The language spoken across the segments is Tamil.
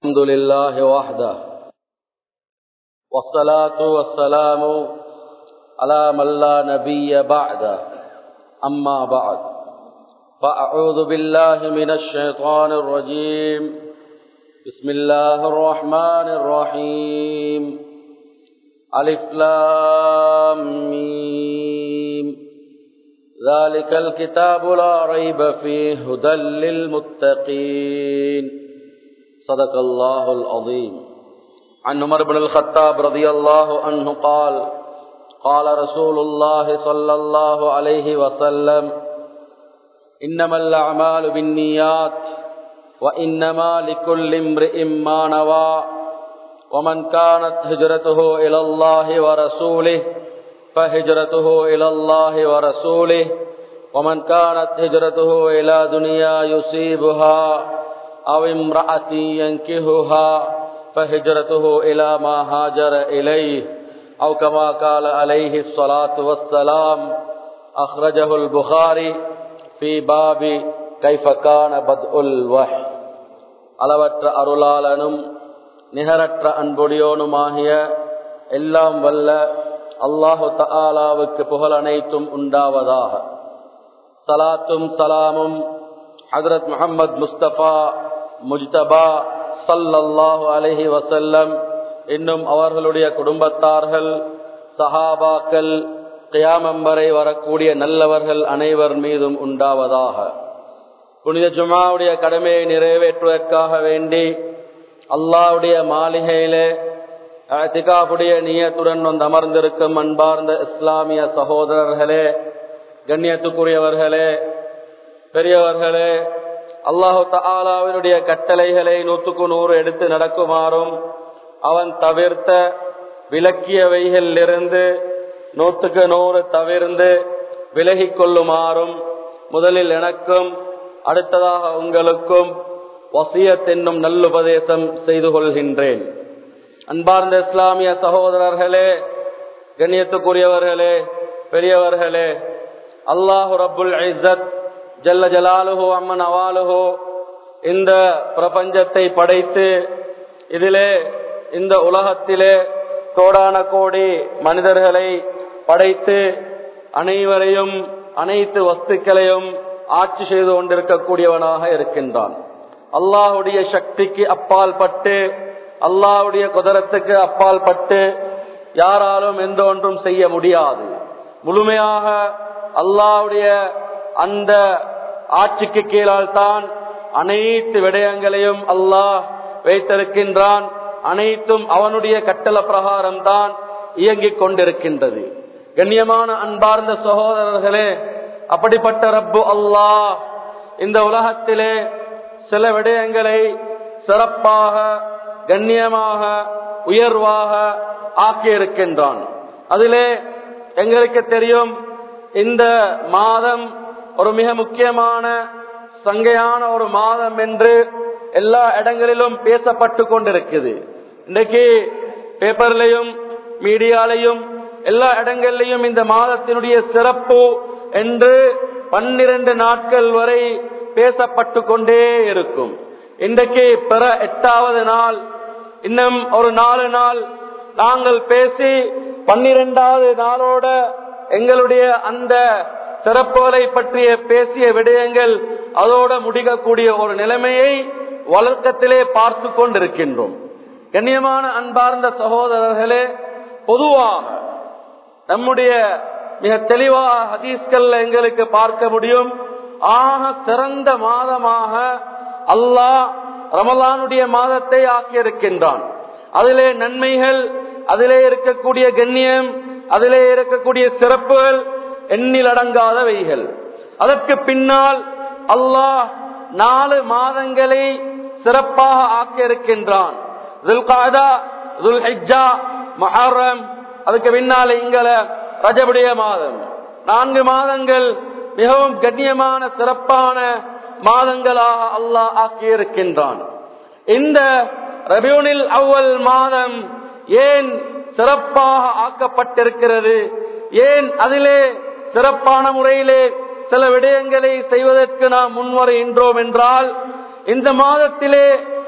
الحمد لله وحده والصلاة والسلام على من لا نبي بعده أما بعد فأعوذ بالله من الشيطان الرجيم بسم الله الرحمن الرحيم ألف لام ميم ذلك الكتاب لا ريب فيه هدى للمتقين صدق الله العظيم عن عمر بن الخطاب رضي الله عنه قال قال رسول الله صلى الله عليه وسلم إنما الأعمال بالنيات وإنما لكل امرئ ما نوى ومن كانت هجرته إلى الله ورسوله فهجرته إلى الله ورسوله ومن كانت هجرته إلى دنيا يصيبها أو امرأة ينكهها فهجرته إلى ما هاجر إليه أو كما قال عليه الصلاة والسلام أخرجه البخاري في باب كيف كان بدء الوحي அளவற்ற அருளாளனும் நிகரற்ற அன்புடையோனுமாகிய எல்லாம் வல்ல அல்லாஹு தஆலாவுக்கு புகழ் அனைத்தும் உண்டாவதாக சலாத்தும் சலாமும் ஹதரத் முகமது முஸ்தபா முஜ்தபா சல்லல்லாஹு அலஹி வசல்லம் இன்னும் அவர்களுடைய குடும்பத்தார்கள் சஹாபாக்கள் கியாமம் வரை வரக்கூடிய நல்லவர்கள் அனைவர் மீதும் உண்டாவதாக புனித ஜுமாவுடைய கடமையை நிறைவேற்றுவதற்காக வேண்டி அல்லாவுடைய மாளிகையிலே திகாவுடைய நீயத்துடன் வந்து அமர்ந்திருக்கும் அன்பார்ந்த இஸ்லாமிய சகோதரர்களே கண்ணியத்துக்குரியவர்களே பெரியவர்களே அல்லாஹு தாலாவினுடைய கட்டளைகளை நூற்றுக்கு நூறு எடுத்து நடக்குமாறும் அவன் தவிர்த்த விலக்கியவைகளிலிருந்து நூற்றுக்கு நூறு தவிர்ந்து விலகி கொள்ளுமாறும் முதலில் எனக்கும் அடுத்ததாக உங்களுக்கும் வசியத் என்னும் நல்லுபதேசம் செய்து கொள்கின்றேன் அன்பார்ந்த இஸ்லாமிய சகோதரர்களே கண்ணியத்துக்குரியவர்களே பெரியவர்களே அல்லாஹு ரபுல் ஐசத் ஜல்ல ஜலாலுஹோ அம்மன் அவாலுஹோ இந்த பிரபஞ்சத்தை படைத்து இதிலே இந்த உலகத்திலே கோடான கோடி மனிதர்களை படைத்து அனைவரையும் அனைத்து வஸ்துக்களையும் ஆட்சி செய்து கொண்டிருக்கக்கூடியவனாக இருக்கின்றான் அல்லாஹுடைய சக்திக்கு அப்பால் பட்டு அல்லாஹுடைய குதிரத்துக்கு அப்பால் பட்டு யாராலும் எந்த ஒன்றும் செய்ய முடியாது முழுமையாக அல்லாவுடைய அந்த ஆட்சிக்கு கீழால் தான் அனைத்து விடயங்களையும் அல்லாஹ் வைத்திருக்கின்றான் அனைத்தும் அவனுடைய கட்டள பிரகாரம் தான் இயங்கிக் கொண்டிருக்கின்றது கண்ணியமான அன்பார்ந்த சகோதரர்களே அப்படிப்பட்ட ரப்பு அல்லாஹ் இந்த உலகத்திலே சில விடயங்களை சிறப்பாக கண்ணியமாக உயர்வாக ஆக்கியிருக்கின்றான் அதிலே எங்களுக்கு தெரியும் இந்த மாதம் ஒரு மிக முக்கியமான சங்கையான ஒரு மாதம் என்று எல்லா இடங்களிலும் பேசப்பட்டு கொண்டிருக்குது இன்றைக்கு பேப்பர்லையும் மீடியாலையும் எல்லா இடங்கள்லையும் இந்த மாதத்தினுடைய சிறப்பு என்று பன்னிரண்டு நாட்கள் வரை பேசப்பட்டு கொண்டே இருக்கும் இன்றைக்கு பெற எட்டாவது நாள் இன்னும் ஒரு நாலு நாள் நாங்கள் பேசி பன்னிரெண்டாவது நாளோட எங்களுடைய அந்த சிறப்புகளை பற்றிய பேசிய விடயங்கள் அதோட முடிக்கக்கூடிய ஒரு நிலைமையை வழக்கத்திலே பார்த்து கொண்டிருக்கின்றோம் கண்ணியமான அன்பார்ந்த சகோதரர்களே பொதுவாக நம்முடைய மிக தெளிவாக ஹதீஸ்கள்ல எங்களுக்கு பார்க்க முடியும் ஆக சிறந்த மாதமாக அல்லாஹ் ரமலானுடைய மாதத்தை ஆக்கியிருக்கின்றான் அதிலே நன்மைகள் அதிலே இருக்கக்கூடிய கண்ணியம் அதிலே இருக்கக்கூடிய சிறப்புகள் எண்ணில் அடங்காதவைகள் அதற்கு பின்னால் அல்லாஹ் நாலு மாதங்களை சிறப்பாக ஆக்கியிருக்கின்றான் மஹரம் அதுக்கு பின்னால இங்கல ரஜபுடைய மாதம் நான்கு மாதங்கள் மிகவும் கண்ணியமான சிறப்பான மாதங்களாக அல்லாஹ் ஆக்கியிருக்கின்றான் இந்த ரபியூனில் அவ்வல் மாதம் ஏன் சிறப்பாக ஆக்கப்பட்டிருக்கிறது ஏன் அதிலே சிறப்பான முறையிலே சில விடயங்களை செய்வதற்கு நாம் முன்வருகின்றோம் என்றால் இந்த மாதத்திலே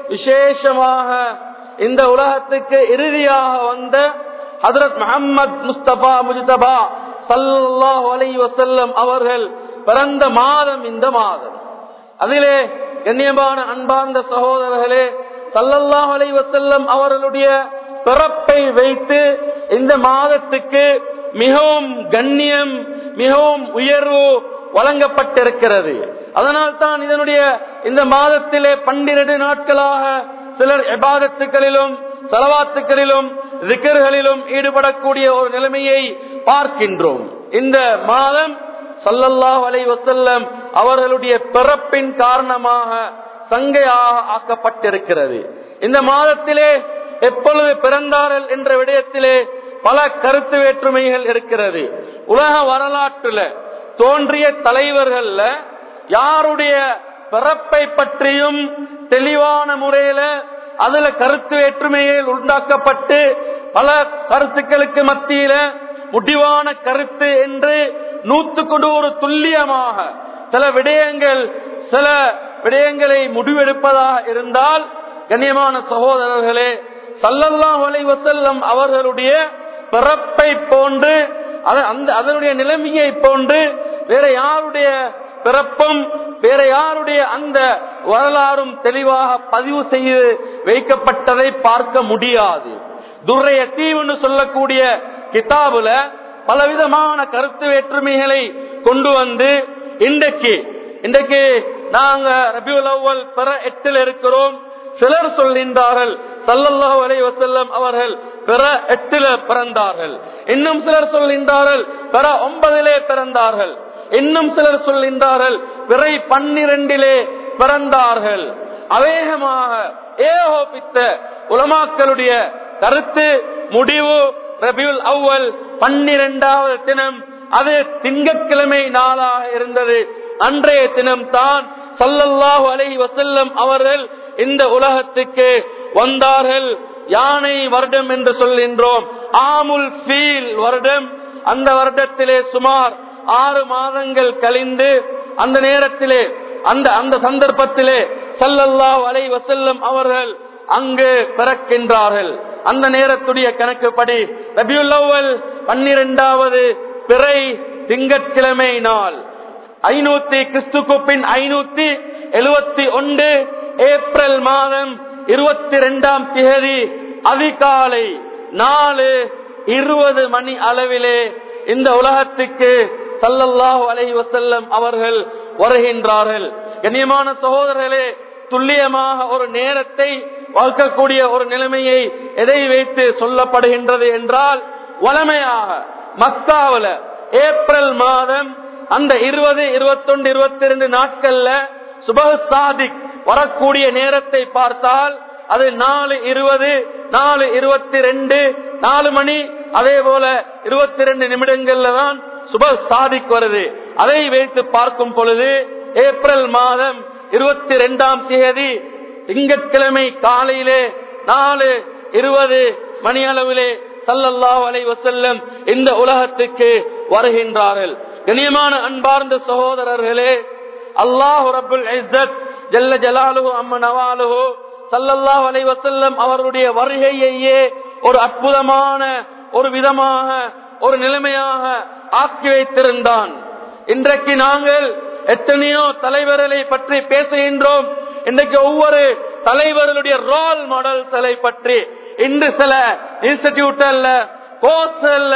விசேஷமாக இந்த உலகத்துக்கு இறுதியாக வந்த ஹதரத் முகமது முஸ்தபா முஜ்தபா சல்லாஹ் அலை வசல்லம் அவர்கள் பிறந்த மாதம் இந்த மாதம் அதிலே கண்ணியமான அன்பார்ந்த சகோதரர்களே சல்லல்லாஹ் அலை வசல்லம் அவர்களுடைய பிறப்பை வைத்து இந்த மாதத்துக்கு மிகவும் கண்ணியம் மிகவும் உயர்வு வழங்கப்பட்டிருக்கிறது அதனால் தான் இதனுடைய இந்த மாதத்திலே பன்னிரண்டு நாட்களாக சிலர் எபாதத்துக்களிலும் செலவாத்துக்களிலும் ரிக்கர்களிலும் ஈடுபடக்கூடிய ஒரு நிலைமையை பார்க்கின்றோம் இந்த மாதம் சல்லல்லாஹ் அலை வசல்லம் அவர்களுடைய பிறப்பின் காரணமாக சங்கையாக ஆக்கப்பட்டிருக்கிறது இந்த மாதத்திலே எப்பொழுது பிறந்தார்கள் என்ற விடயத்திலே பல கருத்து வேற்றுமைகள் இருக்கிறது உலக வரலாற்றுல தோன்றிய தலைவர்கள்ல யாருடைய பிறப்பை பற்றியும் தெளிவான முறையில அதுல கருத்து வேற்றுமைகள் உண்டாக்கப்பட்டு பல கருத்துக்களுக்கு மத்தியில முடிவான கருத்து என்று நூத்துக்கு நூறு துல்லியமாக சில விடயங்கள் சில விடயங்களை முடிவெடுப்பதாக இருந்தால் கண்ணியமான சகோதரர்களே சல்லல்லாஹ் வசல்லம் அவர்களுடைய பிறப்பை போன்று அந்த அதனுடைய நிலைமையை போன்று வேற யாருடைய பிறப்பும் வேற யாருடைய அந்த வரலாறும் தெளிவாக பதிவு செய்து வைக்கப்பட்டதை பார்க்க முடியாது துர்ரைய தீவுன்னு சொல்லக்கூடிய கிதாபுல பலவிதமான கருத்து வேற்றுமைகளை கொண்டு வந்து இன்றைக்கு இன்றைக்கு நாங்க ரபியுல் அவ்வல் பெற எட்டில் இருக்கிறோம் சிலர் சொல்கின்றார்கள் சல்லல்லாஹு அலைஹி வஸல்லம் அவர்கள் பிற எட்டில பிறந்தார்கள் இன்னும் சிலர் சொல்கின்றார்கள் பிற ஒன்பதிலே பிறந்தார்கள் இன்னும் சிலர் சொல்கின்றார்கள் பிறை பன்னிரண்டிலே பிறந்தார்கள் அவேகமாக ஏகோபித்த உலமாக்களுடைய கருத்து முடிவு ரபியுல் அவ்வல் பன்னிரெண்டாவது தினம் அது திங்கட்கிழமை நாளாக இருந்தது அன்றைய தினம் தான் சல்லல்லாஹு அலைஹி வசல்லம் அவர்கள் இந்த உலகத்துக்கு வந்தார்கள் யானை வருடம் என்று சொல்கின்றோம் ஆமுல் ஃபீல் வருடம் அந்த வருடத்திலே சுமார் ஆறு மாதங்கள் கழிந்து அந்த நேரத்திலே அந்த அந்த சந்தர்ப்பத்திலே சல்லல்லாஹு அலைஹி வசல்லம் அவர்கள் அங்கு பிறக்கின்றார்கள் அந்த நேரத்துடைய கணக்குப்படி ரபியுல் அவ்வல் பன்னிரெண்டாவது பிறை திங்கட்கிழமை நாள் ஐநூத்தி கிறிஸ்துக்கு பின் ஐநூத்தி எழுபத்தி ஒன்று ஏப்ரல் மாதம் இருபத்தி ரெண்டாம் தேதி அதிகாலை நாலு இருபது மணி அளவிலே இந்த உலகத்துக்கு சல்லல்லாஹு அலைஹி வசல்லம் அவர்கள் வருகின்றார்கள் கண்ணியமான சகோதரர்களே துல்லியமாக ஒரு நேரத்தை வகுக்கக்கூடிய ஒரு நிலைமையை எதை வைத்து சொல்லப்படுகின்றது என்றால் வளமையாக மக்காவில ஏப்ரல் மாதம் அந்த இருபது இருபத்தொன்று இருபத்தி இரண்டு நாட்கள்ல சுபஹ் சாதிக் வரக்கூடிய நேரத்தை பார்த்தால் அது நாலு இருபது நாலு இருபத்தி ரெண்டு நாலு மணி அதே போல இருபத்தி ரெண்டு நிமிடங்கள்ல தான் சுப சாதிக் வருது அதை வைத்து பார்க்கும் பொழுது ஏப்ரல் மாதம் இருபத்தி ரெண்டாம் தேதி திங்கட்கிழமை காலையிலே நாலு இருபது மணி அளவிலே சல்லல்லாஹு அலை வசல்லம் இந்த உலகத்துக்கு வருகின்றார்கள் கண்ணியமான அன்பார்ந்த சகோதரர்களே அல்லாஹு ரபுல் இஸ்ஸத் ஜல்ல ஜலாலுஹு அம்ம நவாலுஹு சல்லல்லாஹு அலை வசல்லம் அவருடைய வருகையையே ஒரு அற்புதமான ஒரு விதமாக ஒரு நிலைமையாக ஆக்கி வைத்திருந்தான் இன்றைக்கு நாங்கள் எத்தனையோ தலைவர்களை பற்றி பேசுகின்றோம் இன்றைக்கு ஒவ்வொரு தலைவர்களுடைய ரோல் மாடல்களை பற்றி இன்று சில இன்ஸ்டிடியூட்டல்ல கோர்ஸ்ல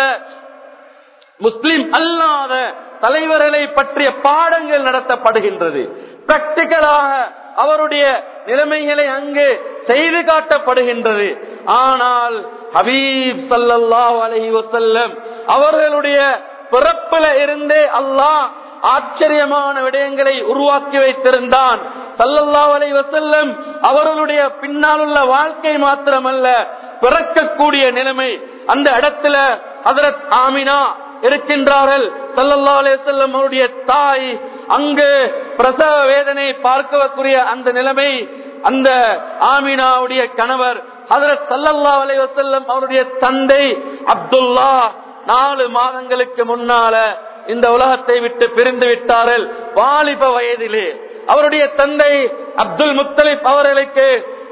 முஸ்லிம் அல்லாத தலைவர்களை பற்றிய பாடங்கள் நடத்தப்படுகின்றது பிராக்டிக்கலாக அவருடைய நிலைமைகளை அங்கு செய்து காட்டப்படுகின்றது ஆனால் ஹபீப் சல்லல்லாஹு அலைஹி வசல்லம் அவர்களுடைய பிறப்பில இருந்தே அல்லாஹ் ஆச்சரியமான விடயங்களை உருவாக்கி வைத்திருந்தான் சல்லல்லா அலை வசல்லம் அவர்களுடைய பின்னால் உள்ள வாழ்க்கை மாத்திரமல்ல பிறக்கக்கூடிய நிலைமை அந்த இடத்துல ஹதரத் ஆமினா இருக்கின்றார்கள் சல்லல்லா அலையம் அவருடைய தாய் அங்கு பிரசவ வேதனை பார்க்கக்கூடிய அந்த நிலைமை அந்த ஆமினாவுடைய கணவர் ஹதரத் சல்லல்லா அலை வசல்லம் அவருடைய தந்தை அப்துல்லா நாலு மாதங்களுக்கு முன்னால இந்த உலகத்தை விட்டு பிரிந்து விட்டார்கள் வாலிப வயதிலே அவருடைய தந்தை அப்துல் முத்தலிப் அவர்களுக்கு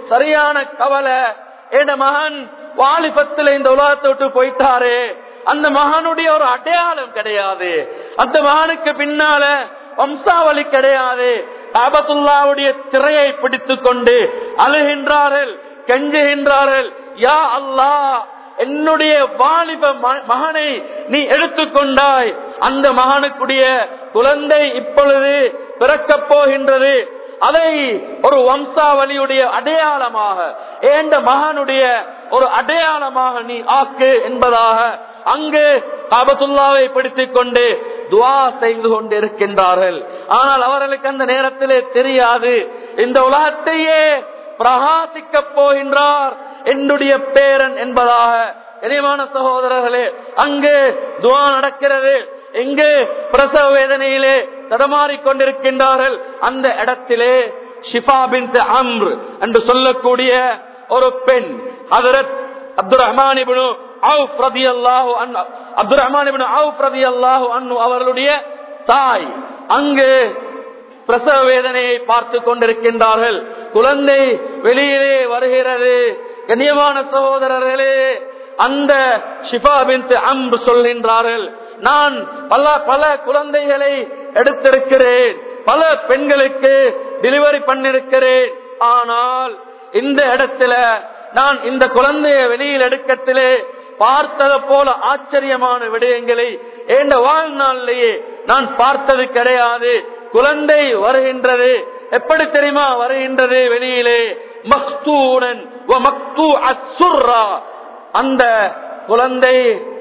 சரியான கவலை என் மகன் வாலிபத்துல இந்த உலகத்தை விட்டு போயிட்டாரு அந்த மகனுடைய ஒரு அடையாளம் கிடையாது அந்த மகனுக்கு பின்னால வம்சாவளி கிடையாது காபத்துல்லாவுடைய திரையை பிடித்துக் கொண்டு அழுகின்றார்கள் கெஞ்சுகின்றார்கள் யா அல்லாஹ் என்னுடைய வாலிப ம- மகனை நீ எடுத்துக்கொண்டாய் அந்த மகனுக்குடைய குழந்தை இப்பொழுது பிறக்கப் போகின்றது அதை ஒரு வம்சாவளியுடைய அடையாளமாக ஏண்ட மகனுடைய ஒரு அடையாளமாக நீ ஆக்கு என்பதாக அங்கு காபத்துல்லாவை பிடித்துக் கொண்டு துவா செய்து கொண்டு இருக்கின்றார்கள் ஆனால் அவர்களுக்கு அந்த நேரத்திலே தெரியாது இந்த உலகத்தையே பிரகாசிக்க போகின்றார் என்னுடைய பேரன் என்பதாக இனிமான சகோதரர்களே அங்கு துவா நடக்கிறது எங்கு பிரசவ வேதனையிலே தடமாறிக் கொண்டிருக்கின்றார்கள் அந்த இடத்திலே ஷிஃபா பின் அம்ர் என்று சொல்லக்கூடிய ஒரு பெண் ஹதரத் அப்துல் ரஹ்மான் இப்னு அவுஃப் ரலியல்லாஹு அன்ஹு அப்துல் ரஹ்மான் இப்னு அவுஃப் ரலியல்லாஹு அன்ஹு அவர்களுடைய தாய் அங்கு பிரசவ வேதனையை பார்த்து கொண்டிருக்கின்றார்கள் குழந்தை வெளியிலே வருகிறது கண்ணியமான சகோதரர்களே அந்த ஷிஃபா பின் அம்பு சொல்கின்றார்கள் நான் பல பல குழந்தைகளை எடுத்திருக்கிறேன் பல பெண்களுக்கு டெலிவரி பண்ணிருக்கிறேன் ஆனால் இந்த இடத்துல நான் இந்த குழந்தைய வெளியில் எடுக்கத்திலே பார்த்தது போல ஆச்சரியமான விடயங்களை என்ற வாழ்நாளிலேயே நான் பார்த்தது கிடையாது குழந்தை வருகின்றது எப்படி தெரியுமா வருகின்றது வெளியிலே மக்தூனன் வ மக்தூ அசுர்ரா அந்த குழந்தை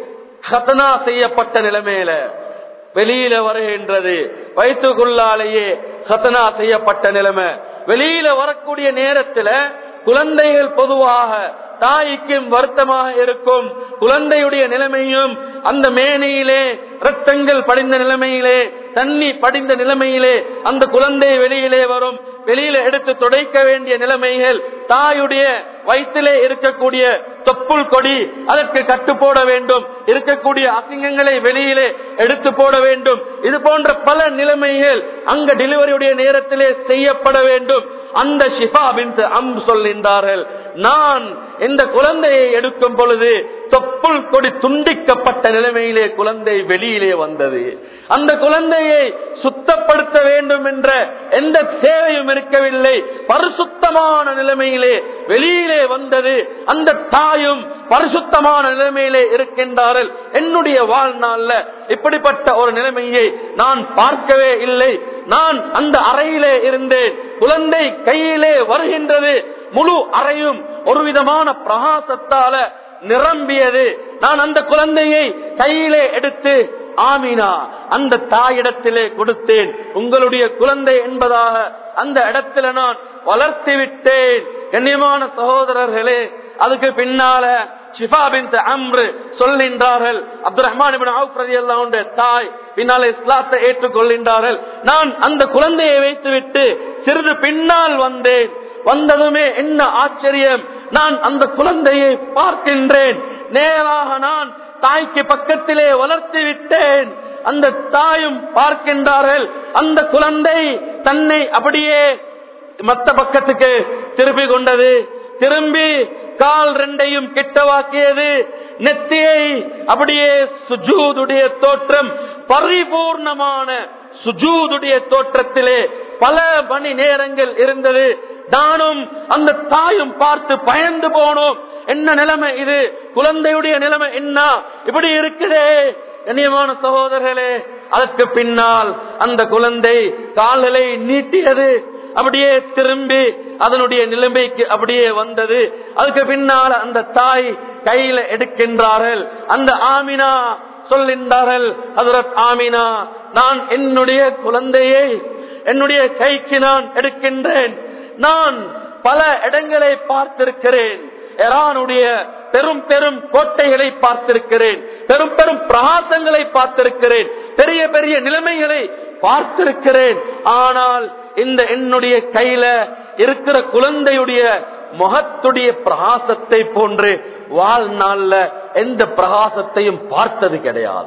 ஹத்தனா செய்யப்பட்ட நிலைமையில வெளியில வருகின்றது வயிற்றுக்குள்ளாலேயே ஹத்தனா செய்யப்பட்ட நிலைமை வெளியில வரக்கூடிய நேரத்துல குழந்தைகள் பொதுவாக தாய்க்கும் வருத்தமாக இருக்கும் குழந்தையுடைய நிலைமையும் அந்த மேனையிலே ரத்தங்கள் படிந்த நிலைமையிலே தண்ணி படிந்த நிலைமையிலே அந்த குழந்தை வெளியிலே வரும் வெளியில எடுத்து துடைக்க வேண்டிய நிலைமைகள் தாயுடைய வயிற்றிலே இருக்கக்கூடிய தொப்புள் கொடி அதற்கு கட்டு போட வேண்டும் இருக்கக்கூடிய அசிங்கங்களை வெளியிலே எடுத்து போட வேண்டும் இது போன்ற பல நிலைமைகள் அங்க டெலிவரியுடைய நேரத்திலே செய்யப்பட வேண்டும் அந்த ஷிஃபா பின் அம் சொல்கின்றார்கள் நான் இந்த குழந்தையை எடுக்கும் பொழுது தொப்புள் கொடி துண்டிக்கப்பட்ட நிலைமையிலே குழந்தை வெளியிலே வந்தது அந்த குழந்தையை சுத்தப்படுத்த வேண்டும் என்ற எந்த தேவையும் இருக்கவில்லை பரிசுத்தமான நிலைமையிலே வெளியிலே வந்தது அந்த தாயும் பரிசுத்தமான நிலைமையிலே இருக்கின்றார்கள் என்னுடைய வாழ்நாள்ல இப்படிப்பட்ட ஒரு நிலைமையை நான் பார்க்கவே இல்லை நான் அந்த அறையிலே இருந்தேன் குழந்தை கையிலே வருகின்றது முழு அறையும் ஒரு விதமான பிரகாசத்தால நிரம்பியது நான் அந்த குழந்தையை கையிலே எடுத்து ஆமினா அந்த தாயிடத்திலே கொடுத்தேன் உங்களுடைய குழந்தை என்பதாக அந்த இடத்துல நான் வளர்த்து விட்டேன் கண்ணியமான சகோதரர்களே அதுக்கு பின்னால ஷிஃபா பின் அம்ரு சொல்கின்றார்கள் அப்துல் ரஹ்மான் தாய் பின்னால இஸ்லாத்தை ஏற்றுக்கொள்கின்றார்கள் நான் அந்த குழந்தையை வைத்துவிட்டு சிறிது பின்னால் வந்தேன் வந்ததுமே என்ன ஆச்சரியம் நான் அந்த குழந்தையை பார்க்கின்றேன் நேராக நான் தாய்க்கு பக்கத்திலே வளர்த்து விட்டேன் அந்த தாயும் பார்க்கின்றார்கள் அந்த குழந்தை தன்னை அப்படியே மத்த பக்கத்துக்கு திருப்பி கொண்டது திரும்பி கால் ரெண்டையும் கிட்டவாக்கியது நெத்தியை அப்படியே சுஜூதுடைய தோற்றம் பரிபூர்ணமான சுஜூதுடைய தோற்றத்திலே பல மணி நேரங்கள் இருந்தது நானும் அந்த தாயும் பார்த்து பயந்து போனோம் என்ன நிலைமை இது குழந்தையுடைய நிலைமை என்ன இப்படி இருக்குதே கண்ணியமான சகோதரர்களே அதற்கு பின்னால் அந்த குழந்தை கால்களை நீட்டியது அப்படியே திரும்பி அதனுடைய நிலைமைக்கு அப்படியே வந்தது அதுக்கு பின்னால் அந்த தாய் கையில எடுக்கின்றார்கள் அந்த ஆமினா சொல்கின்றார்கள் ஹதரத் ஆமினா நான் என்னுடைய குழந்தையை என்னுடைய கைக்கு நான் எடுக்கின்றேன் நான் பல இடங்களை பார்த்திருக்கிறேன் எரானுடைய பெரும் பெரும் கோட்டைகளை பார்த்திருக்கிறேன் பெரும் பெரும் பிரகாசங்களை பார்த்திருக்கிறேன் பெரிய பெரிய நிலைமைகளை பார்த்திருக்கிறேன் ஆனால் இந்த என்னுடைய கையில இருக்கிற குழந்தையுடைய முகத்துடைய பிரகாசத்தை போன்று வாழ்நாள்ல எந்த பிரகாசத்தையும் பார்த்தது கிடையாது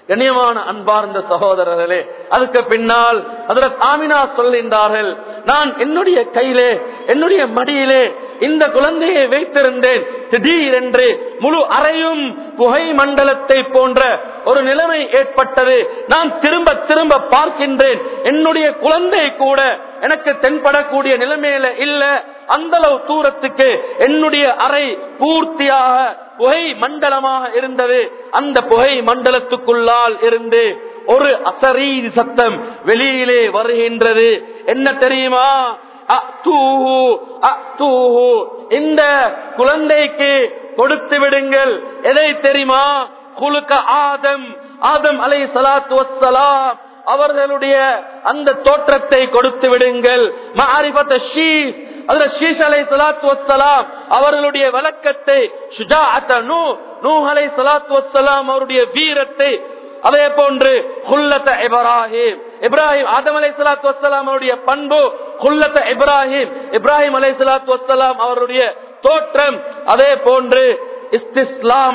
கண்ணியமான அன்பார்ந்த சகோதரர்களே அதுக்கு பின்னால் அதுல ஆமினா சொல்கின்றார்கள் நான் என்னுடைய கையிலே என்னுடைய மடியிலே இந்த குழந்தையை வைத்திருந்தேன் திடீரென்று முழு அறையும் புகை மண்டலத்தை போன்ற ஒரு நிலைமை ஏற்பட்டது நான் திரும்ப திரும்ப பார்க்கின்றேன் என்னுடைய குழந்தை கூட எனக்கு தென்படக்கூடிய நிலைமையில இல்ல அந்த அளவு தூரத்துக்கு என்னுடைய அறை பூர்த்தியாக புகை மண்டலமாக இருந்தது அந்த புகை மண்டலத்துக்குள்ளால் இருந்து ஒரு அசரீதி சத்தம் வெளியிலே வருகின்றது என்ன தெரியுமா அத்தூஹு, அத்தூஹு. இந்த குழந்தைக்கு கொடுத்து விடுங்கள் எதை தெரியுமா குலுக்க ஆதம் ஆதம் அலை சலாத்து வசலாம் அவர்களுடைய அந்த தோற்றத்தை கொடுத்து விடுங்கள் மஆரிஃபத்த ஷீஸ் அதுல ஷீஷ் அலை சலாத்து வசலாம் அவர்களுடைய விளக்கத்தை ஷுஜாஅத்த நூ நூ அலை சலாத்து வசலாம் அவருடைய வீரத்தை அதே போன்று குல்லத்த இப்ராஹிம் இப்ராஹிம் ஆதம் அலை சலாத்து வசலாம் அவருடைய பண்பு குல்லத்த இப்ராஹிம் இப்ராஹிம் அலை சலாத்து வசலாம் அவருடைய தோற்றம் அதே போன்று இஸ்திஸ்லாம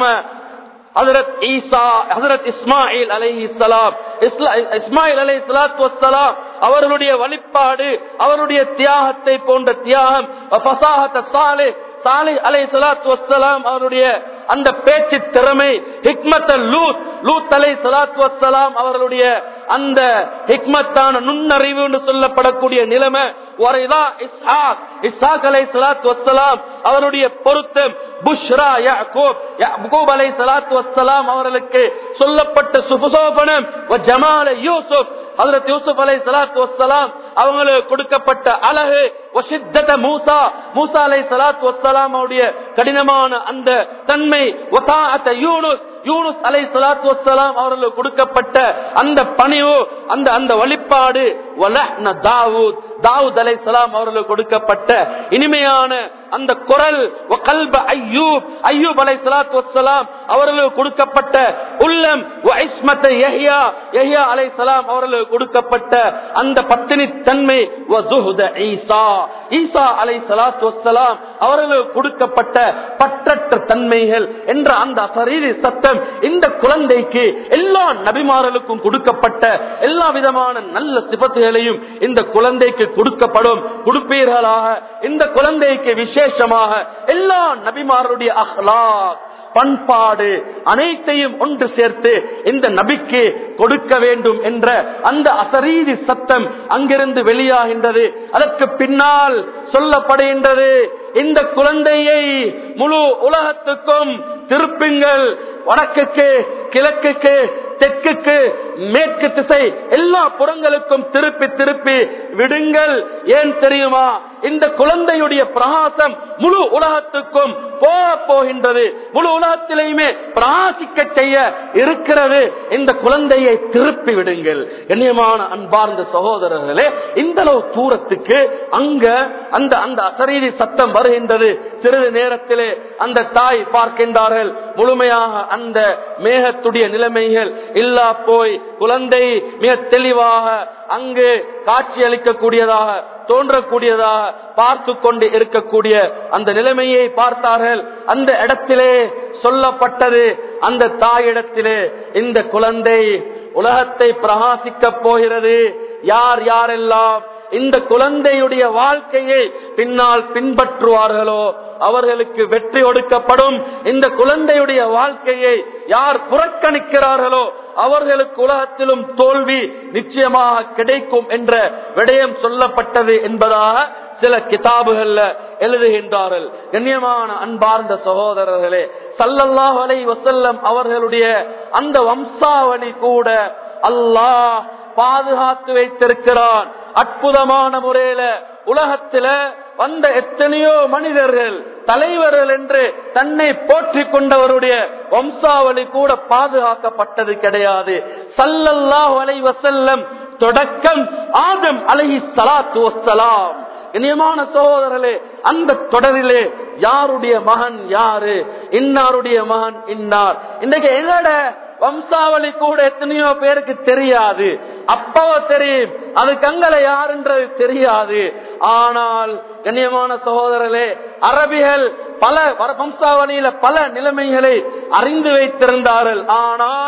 ஹசரத் ஈசா ஹசரத் இஸ்மாயில் அலை இஸ்லாம் இஸ்மாயில் அலை சலாத்து வசலாம் அவர்களுடைய வழிபாடு அவருடைய தியாகத்தை போன்ற தியாகம் ஃபசாஹத்த சாலே சாலை அலை சலாத்து வசலாம் அவருடைய அந்த பேச்சு திறமை ஹிக்மத் லூத் லூத் அலை சலாத்து வசலாம் அவர்களுடைய அந்த ஹிக்மத்தான நுண்ணறிவு என்று சொல்லப்படக்கூடிய நிலைமை ஒரேதா இஸ்ஹாக் இஸ்ஹாக் அலை சலாத்து வசலாம் அவருடைய பொருத்தம் புஷ்ரா யாக்கூப் யாக்கூப் அலை சலாத்து வசலாம் அவர்களுக்கு சொல்லப்பட்ட சுபசோபனம் ஜமால யூசுப் ஹதரத் யூசுப் அலை சலாத்து வசலாம் அவங்களுக்கு கொடுக்கப்பட்ட அழகு வசித்தத மூசா மூசா அலை சலாத்து வசலாம் அவருடைய கடினமான அந்த தன்மை வதாஅத்த யூனுஸ் யூனுஸ் அலை சலாத்து வசலாம் அவர்களுக்கு கொடுக்கப்பட்ட அந்த பணிவு அந்த அந்த வழிபாடு வலஹ்ன தாவூத் தாவூத் அலை சலாம் அவர்களுக்கு கொடுக்கப்பட்ட இனிமையான அந்த குரல் வகல்ப ஐயூப் ஐயூப் அலை சலாத்து வசலாம் அவர்களுக்கு கொடுக்கப்பட்ட உள்ளம் வஇஸ்மத்த யஹ்யா யஹ்யா அலை சலாம் அவர்களுக்கு கொடுக்கப்பட்ட அந்த பத்தினி தன்மை வசுஹுத ஈசா ஈசா அலை சலாத்து வசலாம் அவர்களுக்கு கொடுக்கப்பட்ட பற்றற்ற தன்மைகள் என்ற அந்த அசரீரி சத்தம் இந்த குழந்தைக்கு எல்லா நபிமார்களுக்கும் கொடுக்கப்பட்ட எல்லா விதமான நல்ல சிபத்துகளையும் இந்த குழந்தைக்கு கொடுக்கப்படும் கொடுப்பீர்களாக இந்த குழந்தைக்கு விசேஷமாக எல்லா நபிமார்களுடைய அஹ்லாக் பண்பாடு அனைத்தையும் ஒன்று சேர்த்து இந்த நபிக்கு கொடுக்க வேண்டும் என்ற அந்த அசரீதி சத்தம் அங்கிருந்து வெளியாகின்றது அதற்கு பின்னால் சொல்லப்படுகின்றது இந்த குழந்தையை முழு உலகத்துக்கும் திருப்புங்கள் வடக்குக்கு கிழக்குக்கு தெற்குக்கு மேற்கு திசை எல்லா புறங்களுக்கும் திருப்பி திருப்பி விடுங்கள் ஏன் தெரியுமா இந்த குழந்தையுடைய பிரகாசம் முழு உலகத்துக்கும் போக போகின்றது முழு உலகத்திலேயுமே பிரகாசிக்க செய்ய இருக்கிறது இந்த குழந்தையை திருப்பி விடுங்கள் கண்ணியமான அன்பார்ந்த சகோதரர்களே இந்த அளவு தூரத்துக்கு அங்க அந்த அந்த அசரீதி சத்தம் வருகின்றது சிறிது நேரத்திலே அந்த தாய் பார்க்கின்றார்கள் முழுமையாக அந்த மேகத்துடைய நிலைமைகள் இல்லா போய் குழந்தை மிக தெளிவாக அங்கு காட்சி அளிக்கக்கூடியதாக தோன்றக்கூடியதாக பார்த்து கொண்டு இருக்கக்கூடிய அந்த நிலைமையை பார்த்தார்கள் அந்த இடத்திலே சொல்லப்பட்டது அந்த தாயிடத்திலே இந்த குழந்தை உலகத்தை பிரகாசிக்க போகிறது யார் யாரெல்லாம் இந்த குழந்தையுடைய வாழ்க்கையை பின்னால் பின்பற்றுவார்களோ அவர்களுக்கு வெற்றி ஒடுக்கப்படும் இந்த குழந்தையுடைய வாழ்க்கையை யார் புறக்கணிக்கிறார்களோ அவர்களுக்கு உலகத்திலும் தோல்வி நிச்சயமாக கிடைக்கும் என்ற விடயம் சொல்லப்பட்டது என்பதாக சில கிதாபுகள்ல எழுதுகின்றார்கள் கண்ணியமான அன்பார்ந்த சகோதரர்களே சல்லல்லாஹ் அலை வசல்லம் அவர்களுடைய அந்த வம்சாவளி கூட அல்லாஹ் பாதுகாத்து வைத்திருக்கிறான் அற்புதமான முறையில உலகத்தில வந்த எத்தனையோ மனிதர்கள் தலைவர்கள் என்று தன்னை போற்றி கொண்டவருடைய வம்சாவளி கூட பாதுகாக்கப்பட்டது கிடையாது சல்லல்லாஹ் அலை வசல்லம் தொடக்கம் ஆதம் அலஹி சலாத்து வசலாம் இனியமான சகோதரர்களே அந்த தொடரிலே யாருடைய மகன் யாரு இன்னாருடைய மகன் இன்னார் இன்னைக்கு எங்கட வம்சாவளி கூட எத்தனையோ பேருக்கு தெரியாது அப்பவ தெரியும் அது கங்களை யாருன்றது தெரியாது ஆனால் கண்ணியமான சகோதரர்களே அரபிகள் பல வம்சாவளியில பல நிலைமைகளை அறிந்து வைத்திருந்தார்கள் ஆனால்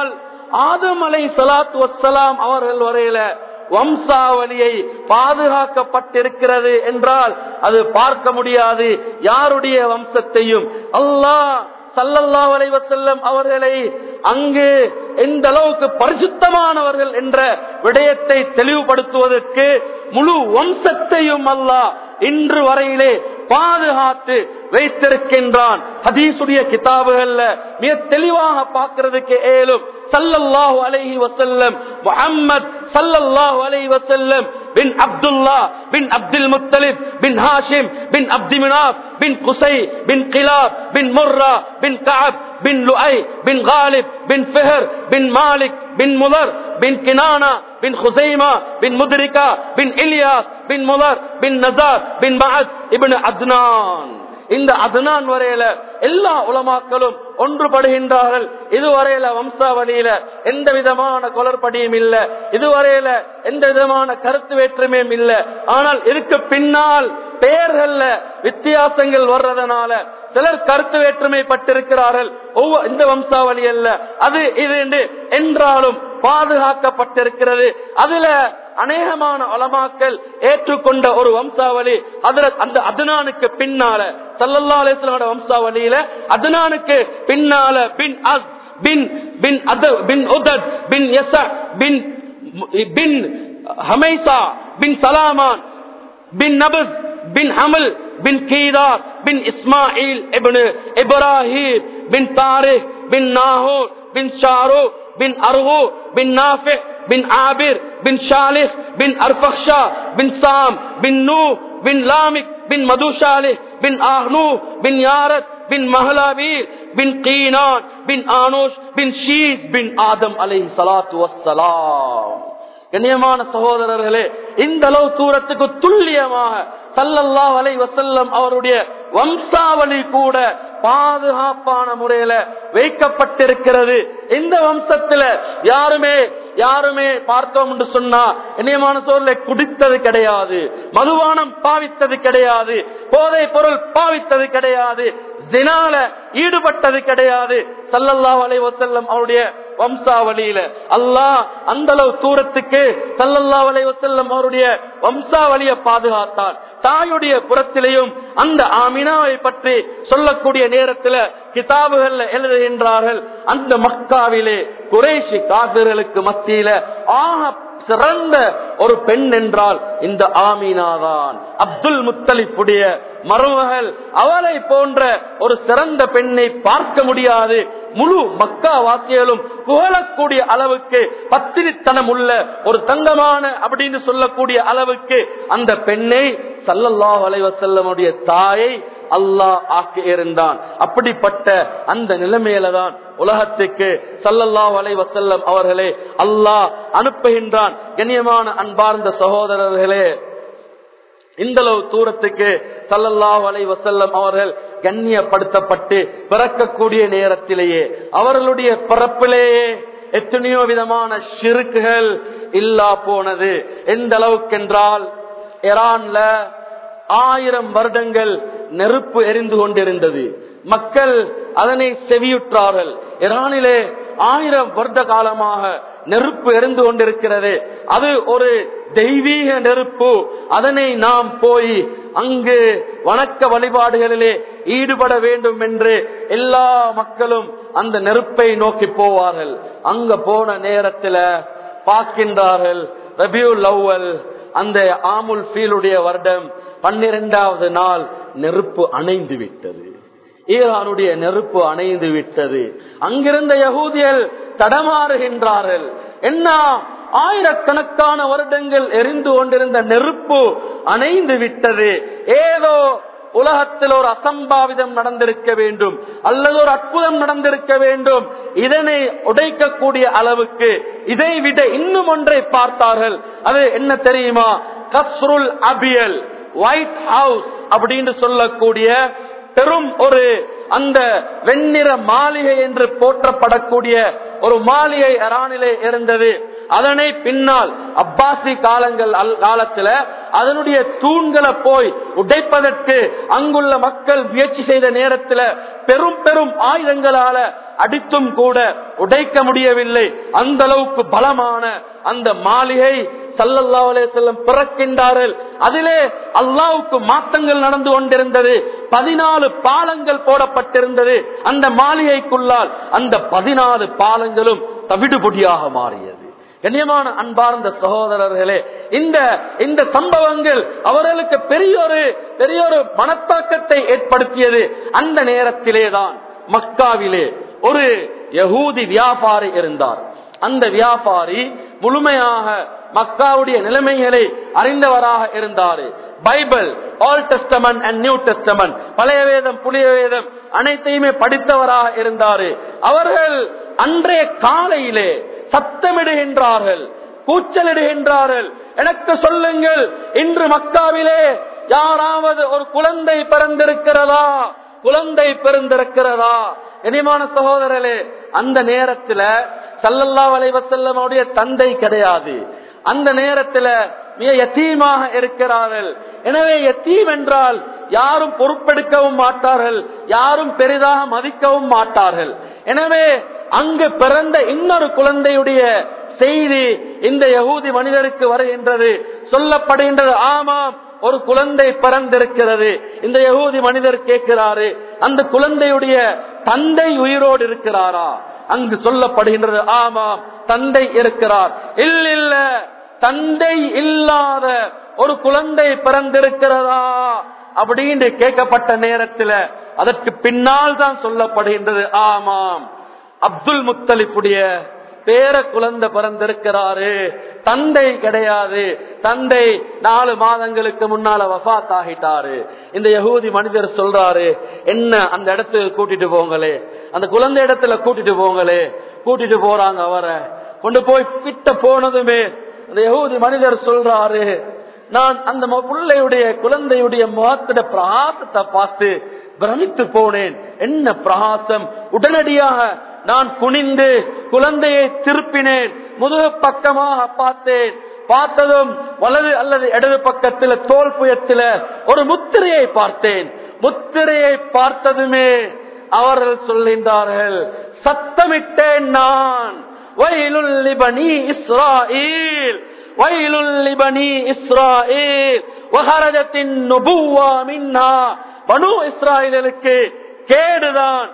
ஆதம் அலை சலாத்து வசலாம் அவர்கள் வரையில வம்சாவளியை பாதுகாக்கப்பட்டிருக்கிறது என்றால் அது பார்க்க முடியாது யாருடைய வம்சத்தையும் அல்லாஹ் சல்லல்லா வலைவசல்லம் அவர்களை அங்கு எந்த அளவுக்கு பரிசுத்தமானவர்கள் என்ற விடயத்தை தெளிவுபடுத்துவதற்கு முழு வம்சத்தையும் அல்லாஹ் இன்று வரையிலே பாதுகாத்து வைத்திருக்கின்றான் ஹதீசுடைய கிதாபுகள்ல மிக தெளிவாக பார்க்கிறதுக்கு ஏலும் சல்லல்லாஹு அலைஹி வசல்லம் முஹம்மத் சல்லல்லாஹு அலைஹி வசல்லம் bin Abdullah bin Abdul Muttalib bin Hashim bin Abdi Manaf bin Qusai bin Kilab bin Murrah bin Kaab bin Luay bin Ghalib bin Fihr bin Malik bin Mudar bin Kinana bin Khuzaima bin Mudrika bin Ilyas bin Mudar bin Nizar bin Maad ibn Adnan இந்த அதனான் வரையில எல்லா உலமாக்களும் ஒன்றுபடுகின்றார்கள் இதுவரையில வம்சாவளியில எந்த விதமான குளறுபடியும் இல்ல இதுவரையில எந்த விதமான கருத்து வேற்றுமையும் இல்ல ஆனால் இதுக்கு பின்னால் பெயர்கள்ல வித்தியாசங்கள் வர்றதுனால சிலர் கருத்து வேற்றுமை பட்டிருக்கிறார்கள் ஒவ்வொரு இந்த வம்சாவளி அல்ல அது இது என்று என்றாலும் பாதுகாக்கப்பட்டிருக்கிறது அதுல அநேகமான அலமாக்கள் ஏற்றுக்கொண்ட ஒரு வம்சாவளி அதுல அந்த அதுனானுக்கு பின்னால சல்லல்லா அலிஸ்லோட வம்சாவளியில அதுனானுக்கு பின்னால பின் அஸ் பின் பின் அத பின் உதத் பின் எச பின் பின் ஹமைசா பின் சலாமான் பின் நபஸ் பின் ஹமல் பின் கீதார் பின் இஸ்மாயில் இப்னு இப்ராஹிம் பின் தாரிக் பின் நாகூர் பின் ஷாரூ பின் அர்ஹூ பின் நாஃபி பின் ஆபிர் பின் ஷாலிஹ் பின் அர்பக்ஷா பின் சாம் பின் நூ பின் லாமிக் பின் மதுஷாலிஹ் பின் ஆஹ்னூ பின் யாரத் பின் மஹலாவீர் பின் கீனான் பின் ஆனோஷ் பின் ஷீஸ் பின் ஆதம் அலை சலாத்து வசலாம் கண்ணியமான சகோதரர்களே இந்த அளவு தூரத்துக்கு துல்லியமாக சல்லல்லா அலை வசல்லம் அவருடைய வம்சாவளி கூட பாதுகாப்பான முறையில வைக்கப்பட்டிருக்கிறது இந்த வம்சத்துல யாருமே யாருமே பார்த்தோம் என்று சொன்னா இனியமான சோழலை குடித்தது கிடையாது மதுபானம் பாவித்தது கிடையாது போதை பொருள் பாவித்தது கிடையாது தினால ஈடுபட்டது கிடையாது சல்லல்லா அலை வசல்லம் அவருடைய வம்சாவளியில அல்லாஹ் அந்த அளவு தூரத்துக்கு சல்லல்லா அலை வசல்லம் அவருடைய வம்சாவளியை பாதுகாத்தார் தாயுடைய புறத்திலேயும் அந்த ஆமினாவை பற்றி சொல்லக்கூடிய நேரத்தில் கிதாபுகள்ல எழுதுகின்றார்கள் அந்த மக்காவிலே குறைஷி காதர்களுக்கு மத்தியில ஆக சிறந்த ஒரு பெண் என்றால் இந்த ஆமீனாதான் அப்துல் முத்தலிப்புடைய மருமகள் அவளை போன்ற ஒரு சிறந்த பெண்ணை பார்க்க முடியாது முழு மக்கா வாசியலும் புகழக்கூடிய அளவுக்கு பத்திரித்தனம் உள்ள ஒரு தங்கமான அப்படின்னு சொல்லக்கூடிய அளவுக்கு அந்த பெண்ணை சல்லல்லாஹ் அலைவசல்லமுடைய தாயை அல்லாஹ் ஆக்கி இருந்தான் அப்படிப்பட்ட அந்த நிலைமையில தான் உலகத்துக்கு சல்லல்லாஹ் அலைவசல்லம் அவர்களே அல்லாஹ் அனுப்புகின்றான் கண்ணியமான அன்பார்ந்த சகோதரர்களே இந்த அளவு தூரத்துக்கு சல்லல்லாஹு அலை வசல்லம் அவர்கள் கண்ணியப்படுத்தப்பட்டு பிறக்கக்கூடிய நேரத்திலேயே அவர்களுடைய பிறப்பிலேயே எத்தனையோ விதமான சிறுக்குகள் இல்லா போனது எந்த அளவுக்கு என்றால் ஈரான்ல ஆயிரம் வருடங்கள் நெருப்பு எரிந்து கொண்டிருந்தது மக்கள் அதனை செவியுற்றார்கள் ஈரானிலே ஆயிரம் வருட காலமாக நெருப்பு எரிந்து கொண்டிருக்கிறது அது ஒரு தெய்வீக நெருப்பு அதனை நாம் போய் அங்கு வணக்க வழிபாடுகளிலே ஈடுபட வேண்டும் என்று எல்லா மக்களும் அந்த நெருப்பை நோக்கி போவார்கள் அங்க போன நேரத்துல பார்க்கின்றார்கள் ரபியுல் அவ்வல் அந்த ஆமுல் ஃபீலுடைய வருடம் பன்னிரெண்டாவது நாள் நெருப்பு அணைந்து விட்டது ஈரானுடைய நெருப்பு அணைந்து விட்டது அங்கிருந்த யகூதியல் தடமாறுகின்றார்கள் என்ன ஆயிரக்கணக்கான வருடங்கள் எரிந்து கொண்டிருந்த நெருப்பு அணைந்து விட்டது ஏதோ உலகத்தில் ஒரு அசம்பாவிதம் நடந்திருக்க வேண்டும் அல்லது ஒரு அற்புதம் நடந்திருக்க வேண்டும் இதனை உடைக்கக்கூடிய அளவுக்கு இதை விட இன்னும் ஒன்றை பார்த்தார்கள் அது என்ன தெரியுமா கஸ்ருல் அபியல் ஒயிட் ஹவுஸ் அப்படின்னு சொல்லக்கூடிய பெரும் ஒரு அந்த வெண்ணிற மாளிகை என்று போற்றப்படக்கூடிய ஒரு மாளிகை அரானிலே இருந்தது அதனை பின்னால் அப்பாசி காலங்கள் காலத்துல அதனுடைய தூண்களை போய் உடைப்பதற்கு அங்குள்ள மக்கள் முயற்சி செய்த நேரத்துல பெரும் பெரும் ஆயுதங்களால அடித்தும் கூட உடைக்க முடியவில்லை அந்த அளவுக்கு பலமான அந்த மாளிகை சல்லல்லா செல்லம் பிறக்கின்றார்கள் அதிலே அல்லாவுக்கு மாற்றங்கள் நடந்து கொண்டிருந்தது பதினாலு பாலங்கள் போடப்பட்டிருந்தது அந்த மாளிகைக்குள்ளால் அந்த பதினாலு பாலங்களும் தவிடுபொடியாக மாறியது கண்ணியமான அன்பார்ந்த சகோதரர்களே இந்த இந்த சம்பவங்கள் அவர்களுக்கு பெரியொரு பெரியொரு மனத்தாக்கத்தை ஏற்படுத்தியது அந்த நேரத்திலே தான் மக்காவிலே ஒரு யகூதி வியாபாரி இருந்தார் அந்த வியாபாரி முழுமையாக மக்காவுடைய நிலைமைகளை அறிந்தவராக இருந்தார் Bible old testament and new testament பழைய வேதம் புளிய வேதம் அனைத்தையுமே படித்தவராக இருந்தாரு அவர்கள் அன்றைய காலையிலே சத்தமிடுகின்றார்கள் கூச்சலிடுகின்றார்கள் எனக்கு சொல்லுங்கள் இன்று மக்காவிலே யாராவது ஒரு குழந்தை பிறந்திருக்கிறதா குழந்தை பிறந்திருக்கிறதா இனிமான சகோதரர்களே அந்த நேரத்துல சல்லல்லா வலைவசல்லமுடைய தந்தை கிடையாது அந்த நேரத்துல மிக யத்தீமாக இருக்கிறார்கள் எனவே யத்தீம் என்றால் யாரும் பொறுப்பெடுக்கவும் மாட்டார்கள் யாரும் பெரிதாக மதிக்கவும் மாட்டார்கள் எனவே அங்கு பிறந்த இன்னொரு குழந்தையுடைய செய்தி இந்த யகூதி மனிதருக்கு வருகின்றது சொல்லப்படுகின்றது ஆமாம் ஒரு குழந்தை பிறந்திருக்கிறது இந்த யகூதி மனிதர் கேட்கிறாரு அந்த குழந்தையுடைய தந்தை உயிரோடு இருக்கிறாரா அங்கு சொல்லப்படுகின்றது ஆமாம் தந்தை இருக்கிறார் இல்ல இல்ல தந்தை இல்லாத ஒரு குழந்தை பிறந்திருக்கிறதா அப்படின்னு கேட்கப்பட்ட நேரத்தில் அதற்கு பின்னால் தான் சொல்லப்படுகின்றது ஆமாம் அப்துல் முத்தலிப்புடைய பேர குழந்தை பிறந்திருக்கிறாரு தந்தை கிடையாது தந்தை நாலு மாதங்களுக்கு முன்னால வஃத் ஆகிட்டாரு இந்த யகூதி மனிதர் சொல்றாரு என்ன அந்த இடத்துக்கு கூட்டிட்டு போங்களே அந்த குழந்தை இடத்துல கூட்டிட்டு போங்களே கூட்டிட்டு போறாங்க அவரை கொண்டு போய் கிட்ட போனதுமே அந்த யகூதி மனிதர் சொல்றாரு நான் அந்த பிள்ளையுடைய குழந்தையுடைய முகத்திட பிராசத்தை பார்த்து பிரமித்து போனேன் என்ன பிரகாசம் உடனடியாக நான் குனிந்து குழந்தையை திருப்பினேன் முதுகு பக்கமாக பார்த்தேன் பார்த்ததும் வலது அல்லது இடது பக்கத்தில் தோல் புயத்தில் ஒரு முத்திரையை பார்த்தேன் முத்திரையை பார்த்ததுமே அவர்கள் சொல்கின்றார்கள் சத்தமிட்டேன் நான் வயலுள்ளிபனி இஸ்ராயில் வயலுள்ளிபனி இஸ்ராயில் வஹரஜத்தின் நுபுவா மின்னா பனு இஸ்ராயலுக்கு கேடுதான்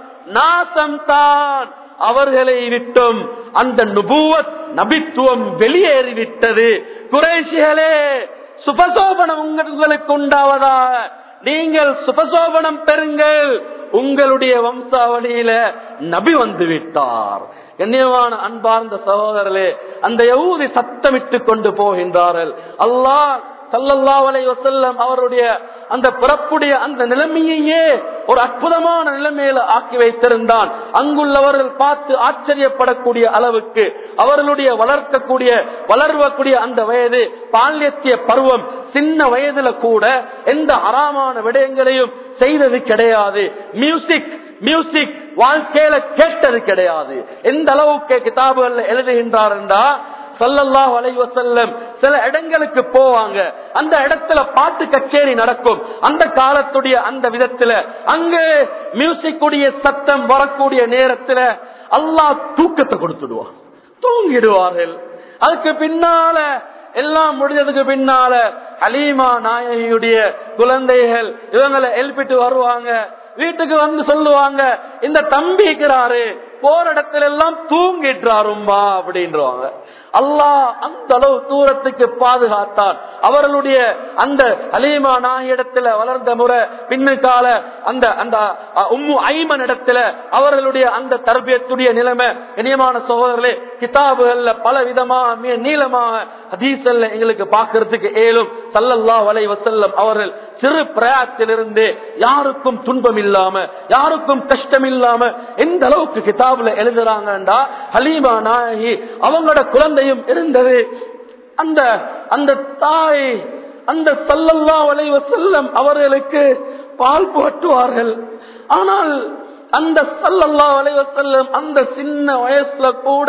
நாசம்தான் அவர்களை விட்டும் அந்த நுபுவத் நபித்துவம் வெளியேறிவிட்டது குறைசிகளே சுபசோபனம் உங்களுக்கு உண்டாவதாக நீங்கள் சுபசோபனம் பெறுங்கள் உங்களுடைய வம்சாவளியில நபி வந்து விட்டார் கண்ணியமான அன்பார்ந்த சகோதரர்களே அந்த யகூதி சத்தமிட்டு கொண்டு போகின்றார்கள் அல்லாஹ் சல்லல்லா அலை வசல்லம் அவருடைய அந்த பிறப்புடைய அந்த நிலைமையையே ஒரு அற்புதமான நிலைமையில ஆக்கி வைத்திருந்தான் அங்குள்ளவர்கள் பார்த்து ஆச்சரியப்படக்கூடிய அளவுக்கு அவர்களுடைய வளர்க்கக்கூடிய வளர்வக்கூடிய அந்த வயது பால்யத்திய பருவம் சின்ன வயதுல கூட எந்த அறாமான விடயங்களையும் செய்தது கிடையாது மியூசிக் மியூசிக் வாழ்க்கையில கேட்டது கிடையாது எந்த அளவுக்கு கிதாபுகள் எழுதுகின்றார் என்றா சல்லல்லாஹு அலைஹி வஸல்லம் சில இடங்களுக்கு போவாங்க அந்த இடத்துல பாட்டு கச்சேரி நடக்கும் அந்த காலத்துடைய அந்த விதத்துல அங்கு மியூசிக் உடைய சத்தம் வரக்கூடிய நேரத்துல அல்லாஹ் தூக்கத்தை கொடுத்துடுவான் தூங்கிடுவார்கள் அதுக்கு பின்னால எல்லாம் முடிஞ்சதுக்கு பின்னால அலீமா நாயகியுடைய குழந்தைகள் இவங்களை எழுப்பிட்டு வருவாங்க வீட்டுக்கு வந்து சொல்லுவாங்க இந்த தம்பி இருக்கிறாரு போற இடத்துல எல்லாம் தூங்கிட்டுறாரும்பா அப்படின்றவாங்க அல்லாஹ் அந்த அளவு தூரத்துக்கு பாதுகாத்தான் அவர்களுடைய அந்த அலீமா நாயிடத்துல வளர்ந்த முறை பின்னுக்கால அந்த அந்த உம்மு ஐமன் இடத்துல அவர்களுடைய அந்த தர்பியத்துடைய நிலைமை இனியமான சகோதரர்களே கிதாபுகள்ல பல விதமாக மிக நீளமாக ஹதீசல்ல எங்களுக்கு பார்க்கறதுக்கு ஏலும் சல்லல்லா வலை வசல்லம் அவர்கள் சிறு பிரயாத்திலிருந்து யாருக்கும் துன்பம் இல்லாம யாருக்கும் கஷ்டம் இல்லாம எந்த அளவுக்கு கிதாபுல எழுதுறாங்கடா ஹலீமா நாயகி அவங்களோட குழந்தையும் இருந்தது அந்த அந்த தாய் அந்த சல்லல்லா வளைவ செல்லம் அவர்களுக்கு பால் புகட்டுவார்கள் ஆனால் அந்த சல்லல்லா வளைவ செல்லம் அந்த சின்ன வயசுல கூட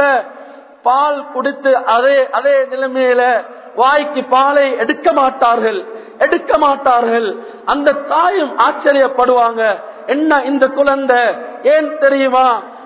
பால் குடித்து அதே அதே நிலைமையில வாய்க்கு பாலை எடுக்க மாட்டார்கள் எடுக்க மாட்டார்கள் அந்த தாயும் ஆச்சரியப்படுவாங்க என்ன இந்த குழந்தை ஏன் தெரியுமா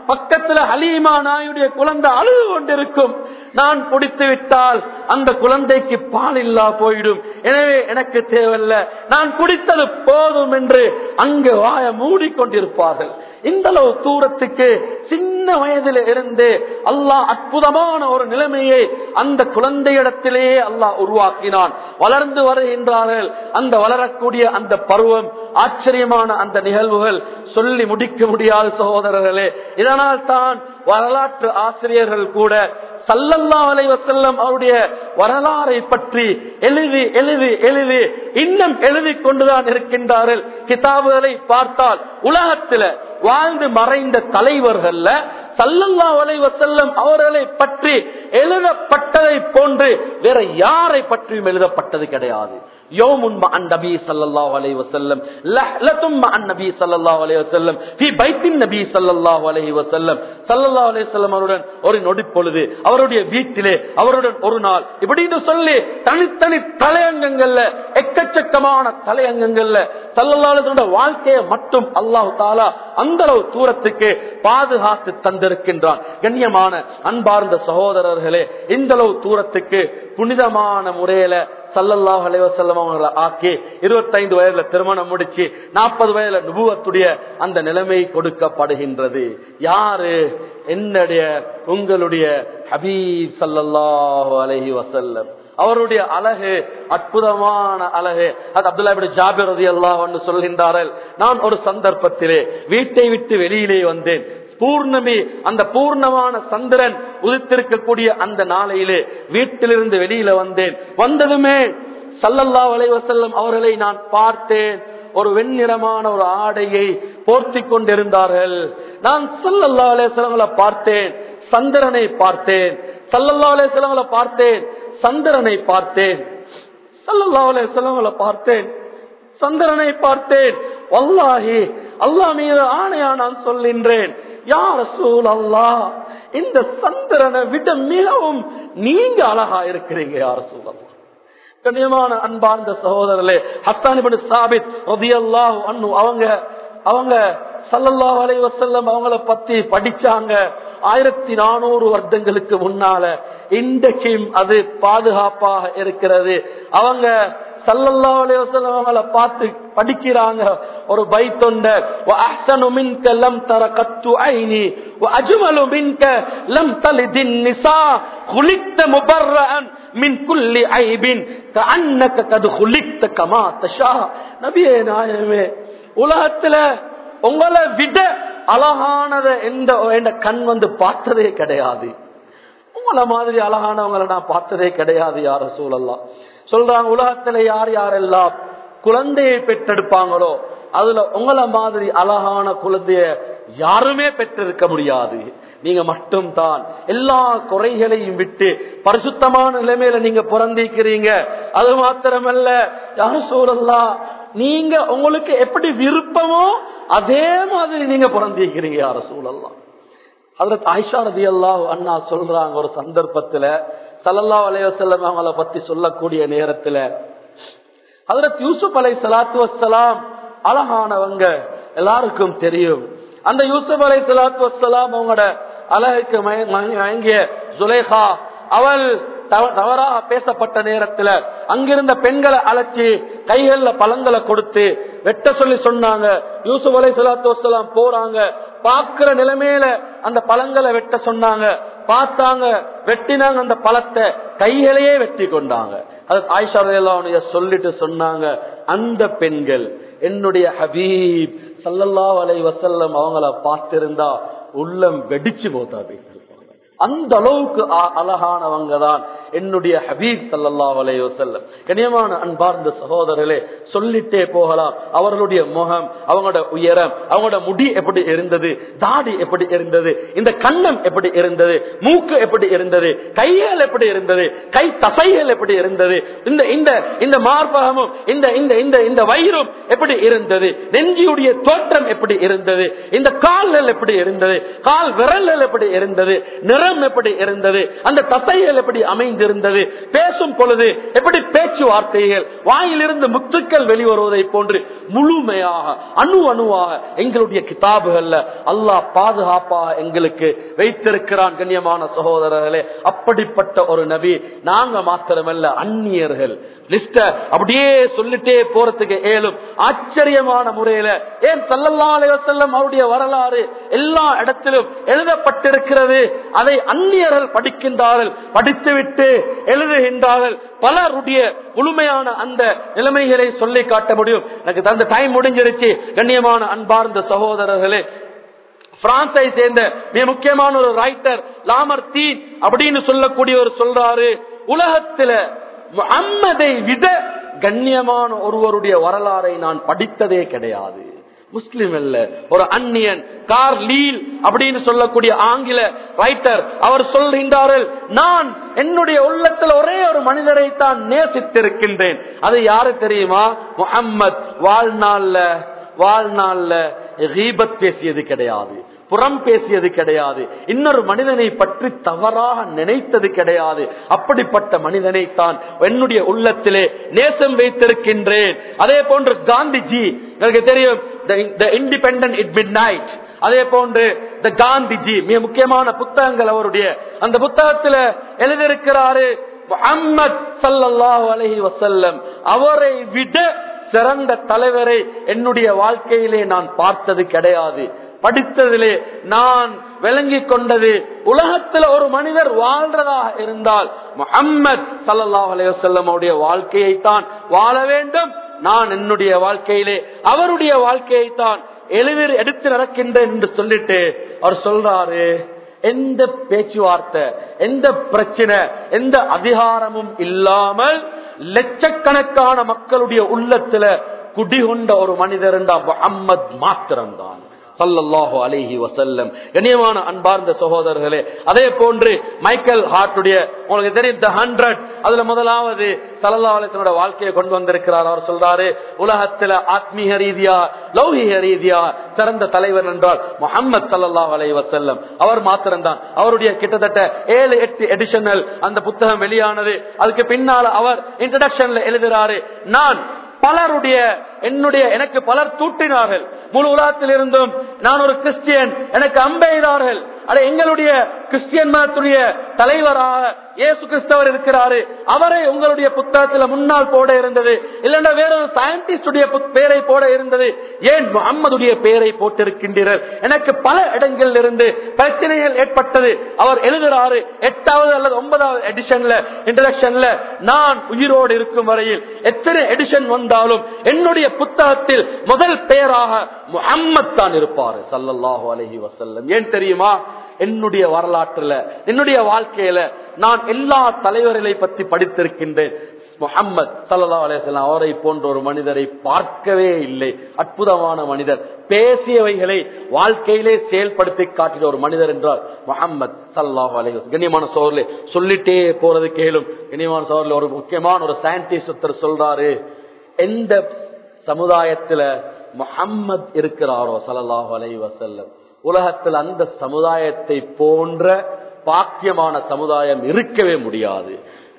பக்கத்துல ஹலீமா நாயுடைய குழந்தை அழுது கொண்டிருக்கும் நான் குடித்து விட்டால் அந்த குழந்தைக்கு பால் இல்லா போயிடும் எனவே எனக்கு தேவையில்ல நான் குடித்தது போதும் என்று அங்கு வாய மூடிக்கொண்டிருப்பார்கள் இந்த அளவு தூரத்துக்கு சின்ன வயதில் இருந்து அல்லாஹ் அற்புதமான ஒரு நிலைமையை அந்த குழந்தையிடத்திலேயே அல்லாஹ் உருவாக்கினான் வளர்ந்து வருகின்றார்கள் அந்த வளரக்கூடிய அந்த பருவம் ஆச்சரியமான அந்த நிகழ்வுகள் சொல்லி முடிக்க முடியாத சகோதரர்களே இதனால் தான் வரலாற்று ஆசிரியர்கள் கூட சல்லல்லா அலை வசல்லம் அவருடைய வரலாறை பற்றி எழுதி எழுதி எழுதி இன்னும் எழுதி கொண்டுதான் இருக்கின்றார்கள் கிதாபுகளை பார்த்தால் உலகத்துல வாழ்ந்து மறைந்த தலைவர்கள்ல சல்லல்லா அலை வசல்லம் அவர்களை பற்றி எழுதப்பட்டதை போன்று வேற யாரை பற்றியும் எழுதப்பட்டது கிடையாது யோமுன் மஅன் நபி ஸல்லல்லாஹு அலைஹி வஸல்லம் லஹ்லத்தும் மஅன் நபி ஸல்லல்லாஹு அலைஹி வஸல்லம் ஃபீ பைத்தின் நபி ஸல்லல்லாஹு அலைஹி வஸல்லம் ஸல்லல்லாஹு அலைஹி வஸல்லம் அவருடன் ஒரு நொடி பொழுது அவருடைய வீட்டிலே அவருடன் ஒரு நாள் இப்படின்னு சொல்லி தனித்தனி தலையங்கங்கள்ல எக்கச்சக்கமான தலையங்கங்கள்ல ஸல்லல்லாஹு அலைஹி வஸல்லம் வாழ்க்கையை மட்டும் அல்லாஹ் தாலா அந்த அளவு தூரத்துக்கு பாதுகாத்து தந்திருக்கின்றான் கண்ணியமான அன்பார்ந்த சகோதரர்களே இந்த அளவு தூரத்துக்கு புனிதமான முறையில சல்லல்லாஹ் அலைவசல்லம் அவங்களை ஆக்கி இருபத்தைந்து வயதுல திருமணம் முடிச்சு நாற்பது வயதுல நுபுவத்துடைய அந்த நிலைமை கொடுக்கப்படுகின்றது யாரு என்னுடைய உங்களுடைய ஹபீப் சல்லல்லாஹு அலைஹி வசல்லம் அவருடைய அழகு அற்புதமான அழகு அது அப்துல்லா ஜாபிர் ரதி அல்லாஹ் சொல்கின்றார்கள் நான் ஒரு சந்தர்ப்பத்திலே வீட்டை விட்டு வெளியிலே வந்தேன் பூர்ணமி அந்த பூர்ணமான சந்திரன் உதித்திருக்கக்கூடிய அந்த நாளையிலே வீட்டிலிருந்து வெளியில வந்தேன் வந்ததுமே சல்லல்லா வலைவசல்லம் அவர்களை நான் பார்த்தேன் ஒரு வெண்ணிறமான ஒரு ஆடையை போர்த்தி கொண்டிருந்தார்கள் நான் சல்லல்லா அலையவங்களை பார்த்தேன் சந்திரனை பார்த்தேன் சல்லல்லா அலையவங்களை பார்த்தேன் சந்திரனை பார்த்தேன் சல்லல்லா அலையவங்களை பார்த்தேன் சந்திரனை பார்த்தேன் வல்லாஹி அல்லாஹ் மீது ஆணையா நான் சொல்கின்றேன் யார் சூழ் அல்லா இந்த சந்திரனை விட மிகவும் நீங்க அழகா இருக்கிறீங்க யார் சூழல்லா கண்ணியமான அன்பார்ந்த சகோதரர்களே ஹஸ்தானிபடி சாபித் ரதியல்லாஹு அன்னு அவங்க அவங்க சல்லல்லாஹு அலைஹி வஸல்லம் அவங்கள பத்தி படிச்சாங்க ஆயிரத்தி நானூறு வருடங்களுக்கு முன்னால இன்றைக்கும் அது பாதுகாப்பாக இருக்கிறது அவங்க சல்லல்லா அலைவசல்லம் அவங்கள பார்த்து படிக்கிறாங்க ஒரு பைத்தொண்ட وأحسن منك لم تر قط عيني وأجمل منك لم تلد النساء خلقت مبرئا من كل عيب كأنك قد خلقت كما تشاء நபியே நாயகமே உலகத்துல உங்களை விட அழகானத எந்த எந்த கண் வந்து பார்த்ததே கிடையாது உங்களை மாதிரி அழகானவங்களை நான் பார்த்ததே கிடையாது யார சூழல்லாம் சொல்றாங்க உலகத்துல யார் யாரெல்லாம் குழந்தையை பெற்றெடுப்பாங்களோ அதுல உங்களை மாதிரி அழகான குழந்தைய யாருமே பெற்றிருக்க முடியாது நீங்க மட்டும் தான் எல்லா குறைகளையும் விட்டு பரிசுத்தமான நிலைமையில நீங்க பிறந்திருக்கிறீங்க அது மாத்திரமல்ல யாரும் சூழல்லாம் நீங்க உங்களுக்கு எப்படி விருப்பமோ அதே மாதிரி நீங்க பிறந்திருக்கிறீங்க யார சூழல்லாம் அதுல ஆயிஷா ரதி அல்லாஹ் அண்ணா சொல்றாங்க ஒரு சந்தர்ப்பத்துல சல்லல்லா அலைவசல்லம் அவங்கள பத்தி சொல்லக்கூடிய நேரத்துல அதுல யூசுப் அலை சலாத்து வசலாம் அழகானவங்க எல்லாருக்கும் தெரியும் அந்த யூசுப் அலை சலாத்து வசலாம் அவங்களோட அழகுக்கு மயங்கிய சுலேஹா அவள் தவறாக பேசப்பட்ட நேரத்துல அங்கிருந்த பெண்களை அழைச்சி கைகள்ல பழங்களை கொடுத்து வெட்ட சொல்லி சொன்னாங்க யூசுப் அலை சலாத்து வசலாம் போறாங்க பாக்குற நிலைமையில அந்த பழங்களை வெட்ட சொன்னாங்க பார்த்தாங்க வெட்டினாங்க அந்த பழத்தை கைகளையே வெட்டி கொண்டாங்க அது ஆயிஷா சொல்லிட்டு சொன்னாங்க அந்த பெண்கள் என்னுடைய ஹபீப் சல்லல்லா அலை வசல்லம் அவங்கள பார்த்திருந்தா உள்ளம் வெடிச்சு போதா அந்த அளவுக்கு அழகானவங்க தான் என்னுடைய ஹபீப் சல்லா அலையோ செல்லம் கனியமான அன்பார்ந்த சகோதரர்களே சொல்லிட்டே போகலாம் அவர்களுடைய முகம் அவங்களோட உயரம் அவங்களோட முடி எப்படி இருந்தது தாடி எப்படி இருந்தது இந்த கண்ணம் எப்படி இருந்தது மூக்கு எப்படி இருந்தது கைகள் எப்படி இருந்தது கை தசைகள் எப்படி இருந்தது இந்த இந்த இந்த மார்பகமும் இந்த இந்த இந்த இந்த வயிறும் எப்படி இருந்தது நெஞ்சியுடைய தோற்றம் எப்படி இருந்தது இந்த கால்கள் எப்படி இருந்தது கால் விரல்கள் எப்படி இருந்தது நிற முகம் எப்படி இருந்தது அந்த தசைகள் எப்படி அமைந்திருந்தது பேசும் பொழுது எப்படி பேச்சுவார்த்தைகள் வாயிலிருந்து முத்துக்கள் வெளிவருவதை போன்று முழுமையாக அணு அணுவாக எங்களுடைய கிதாபுகள்ல அல்லாஹ் பாதுகாப்பாக எங்களுக்கு வைத்திருக்கிறான் கண்ணியமான சகோதரர்களே அப்படிப்பட்ட ஒரு நபி நாங்க மாத்திரமல்ல அந்நியர்கள் லிஸ்ட அப்படியே சொல்லிட்டே போறதுக்கு ஏலும் ஆச்சரியமான முறையில ஏன் சல்லல்லா அலைவசல்லம் அவருடைய வரலாறு எல்லா இடத்திலும் எழுதப்பட்டிருக்கிறது அதை அந்நியர்கள் படிக்கின்றார்கள் படித்துவிட்டு எழுதுகின்றார்கள் பலருடைய முழுமையான அந்த நிலைமைகளை சொல்லி காட்ட முடியும் எனக்கு தந்த டைம் முடிஞ்சிருச்சு கண்ணியமான அன்பார்ந்த சகோதரர்களே பிரான்சை சேர்ந்த மிக முக்கியமான ஒரு ரைட்டர் லாமர் தீன் அப்படின்னு சொல்லக்கூடிய ஒரு சொல்றாரு உலகத்துல முகம்மதை விட கண்ணியமான ஒருவருடைய வரலாறை நான் படித்ததே கிடையாது முஸ்லிம் அல்ல ஒரு அந்நியன் கார் லீல் அப்படின்னு சொல்லக்கூடிய ஆங்கில ரைட்டர் அவர் சொல்கின்றார்கள் நான் என்னுடைய உள்ளத்தில் ஒரே ஒரு மனிதரை தான் நேசித்திருக்கின்றேன் அது யாரு தெரியுமா முகம்மது வாழ்நாள்ல வாழ்நாள்ல ரீபத் பேசியது கிடையாது புறம் பேசியது கிடையாது இன்னொரு மனிதனை பற்றி தவறாக நினைத்தது கிடையாது அப்படிப்பட்ட மனிதனை தான் என்னுடைய உள்ளத்திலே நேசம் வைத்திருக்கின்றேன் அதே போன்று காந்திஜி எனக்கு தெரியும் இண்டிபெண்டன்ட் இட் மிட் நைட் அதே போன்று த காந்திஜி மிக முக்கியமான புத்தகங்கள் அவருடைய அந்த புத்தகத்துல எழுதியிருக்கிறாரு முகம்மது சல்லல்லாஹு அலஹி வசல்லம் அவரை விட சிறந்த தலைவரை என்னுடைய வாழ்க்கையிலே நான் பார்த்தது கிடையாது படித்ததிலே நான் விளங்கி கொண்டது உலகத்தில் ஒரு மனிதர் வாழ்றதாக இருந்தால் முகம்மது சல்லாஹ் அலைவசல்லம் அவருடைய வாழ்க்கையை தான் வாழ வேண்டும் நான் என்னுடைய வாழ்க்கையிலே அவருடைய வாழ்க்கையை தான் எழுதி எடுத்து நடக்கின்றேன் என்று சொல்லிட்டு அவர் சொல்றாரு எந்த பேச்சுவார்த்தை எந்த பிரச்சனை எந்த அதிகாரமும் இல்லாமல் லட்சக்கணக்கான மக்களுடைய உள்ளத்துல குடிகொண்ட ஒரு மனிதர் முகம்மது மாத்திரம்தான் சல்லல்லாஹு அலைஹி வசல்லம் கண்ணியமான அன்பார்ந்த சகோதரர்களே அதே போன்று மைக்கேல் ஹார்ட்டுடைய உங்களுக்கு தெரியும் த ஹண்ட்ரட் அதுல முதலாவது சல்லல்லா அலிசனோட வாழ்க்கையை கொண்டு வந்திருக்கிறார் அவர் சொல்றாரு உலகத்துல ஆத்மீக ரீதியா லௌகிக ரீதியா சிறந்த தலைவர் என்றால் முகமது சல்லாஹ் அலை வசல்லம் அவர் மாத்திரம்தான் அவருடைய கிட்டத்தட்ட ஏழு எட்டு எடிஷனல் அந்த புத்தகம் வெளியானது அதுக்கு பின்னால அவர் இன்ட்ரடக்ஷன்ல எழுதுறாரு நான் பலருடைய என்னுடைய எனக்கு பலர் தூட்டினார்கள் முழு உலகத்தில் இருந்தும் நான் ஒரு கிறிஸ்டியன் எனக்கு அம்பெய்தார்கள் அது எங்களுடைய கிறிஸ்டியன் மதத்துடைய தலைவராக இயேசு கிறிஸ்தவர் இருக்கிறாரு அவரை உங்களுடைய புத்தகத்துல முன்னால் போட இருந்தது இல்லைன்னா வேறொரு சயின்டிஸ்டுடைய பெயரை போட இருந்தது ஏன் முகம்மதுடைய பெயரை போட்டிருக்கின்றனர் எனக்கு பல இடங்களில் இருந்து பிரச்சனைகள் ஏற்பட்டது அவர் எழுதுறாரு எட்டாவது அல்லது ஒன்பதாவது எடிஷன்ல இன்ட்ரடக்ஷன்ல நான் உயிரோடு இருக்கும் வரையில் எத்தனை எடிஷன் வந்தாலும் என்னுடைய புத்தகத்தில் முதல் பெயராக முகம்மது தான் இருப்பாரு சல்லல்லாஹு அலஹி வசல்லம் ஏன் தெரியுமா என்னுடைய வரலாற்றுல என்னுடைய வாழ்க்கையில நான் எல்லா தலைவர்களை பற்றி படித்திருக்கின்றேன் முகம்மது சல்லா அலேசல்லாம் அவரை போன்ற ஒரு மனிதரை பார்க்கவே இல்லை அற்புதமான மனிதர் பேசியவைகளை வாழ்க்கையிலே செயல்படுத்தி காட்டின ஒரு மனிதர் என்றால் முகம்மது சல்லாஹ் அலே கண்ணியமான சோழர்களே சொல்லிட்டே போறது கேளும் கண்ணியமான சோழர்கள் ஒரு முக்கியமான ஒரு சயின்டிஸ்ட் ஒருத்தர் சொல்றாரு எந்த சமுதாயத்துல முகம்மது இருக்கிறாரோ சல்லாஹு அலை வசல்லம் உலகத்தில் அந்த சமுதாயத்தை போன்ற பாக்கியமான சமுதாயம் இருக்கவே முடியாது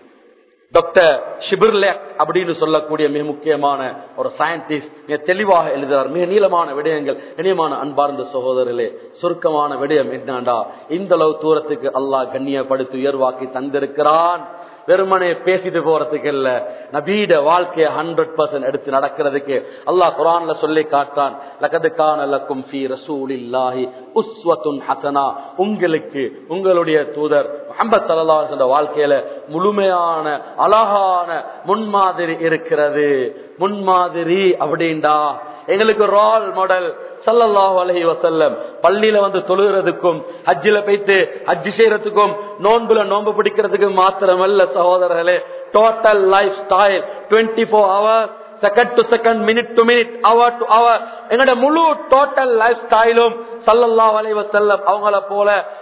டாக்டர் ஷிபிர்லேக் அப்படின்னு சொல்லக்கூடிய மிக முக்கியமான ஒரு சயின்டிஸ்ட் மிக தெளிவாக எழுதுகிறார் மிக நீளமான விடயங்கள் இனியமான அன்பார்ந்த சகோதரர்களே சுருக்கமான விடயம் என்னண்டா இந்த அளவு தூரத்துக்கு அல்லாஹ் கண்ணியப்படுத்தி உயர்வாக்கி தந்திருக்கிறான் வெறுமனே பேசிட்டு போறதுக்கு இல்ல நபீட வாழ்க்கைய ஹண்ட்ரட் பர்சன்ட் எடுத்து நடக்கிறதுக்கு அல்லாஹ் குரான்ல சொல்லி காட்டான் லகதுக்கான லக்கும் ஃபி ரசூலில்லாஹி உஸ்வத்துன் ஹசனா உங்களுக்கு உங்களுடைய தூதர் முகமது சல்லா வாழ்க்கையில முழுமையான அழகான முன்மாதிரி இருக்கிறது முன்மாதிரி அப்படின்டா எங்களுக்கு ரோல் மாடல் சல்லல்லாஹு அலஹி வசல்லம் பள்ளியில வந்து தொழுகிறதுக்கும் ஹஜ்ஜில போயிட்டு ஹஜ்ஜி செய்யறதுக்கும் நோன்புல நோன்பு பிடிக்கிறதுக்கும் மாத்திரமல்ல சகோதரர்களே total lifestyle twenty four hours second to second minute to minute hour to hour எங்களோட முழு டோட்டல் லைஃப் ஸ்டைலும் சல்லல்லா வலைவ செல்லம் அவங்கள போல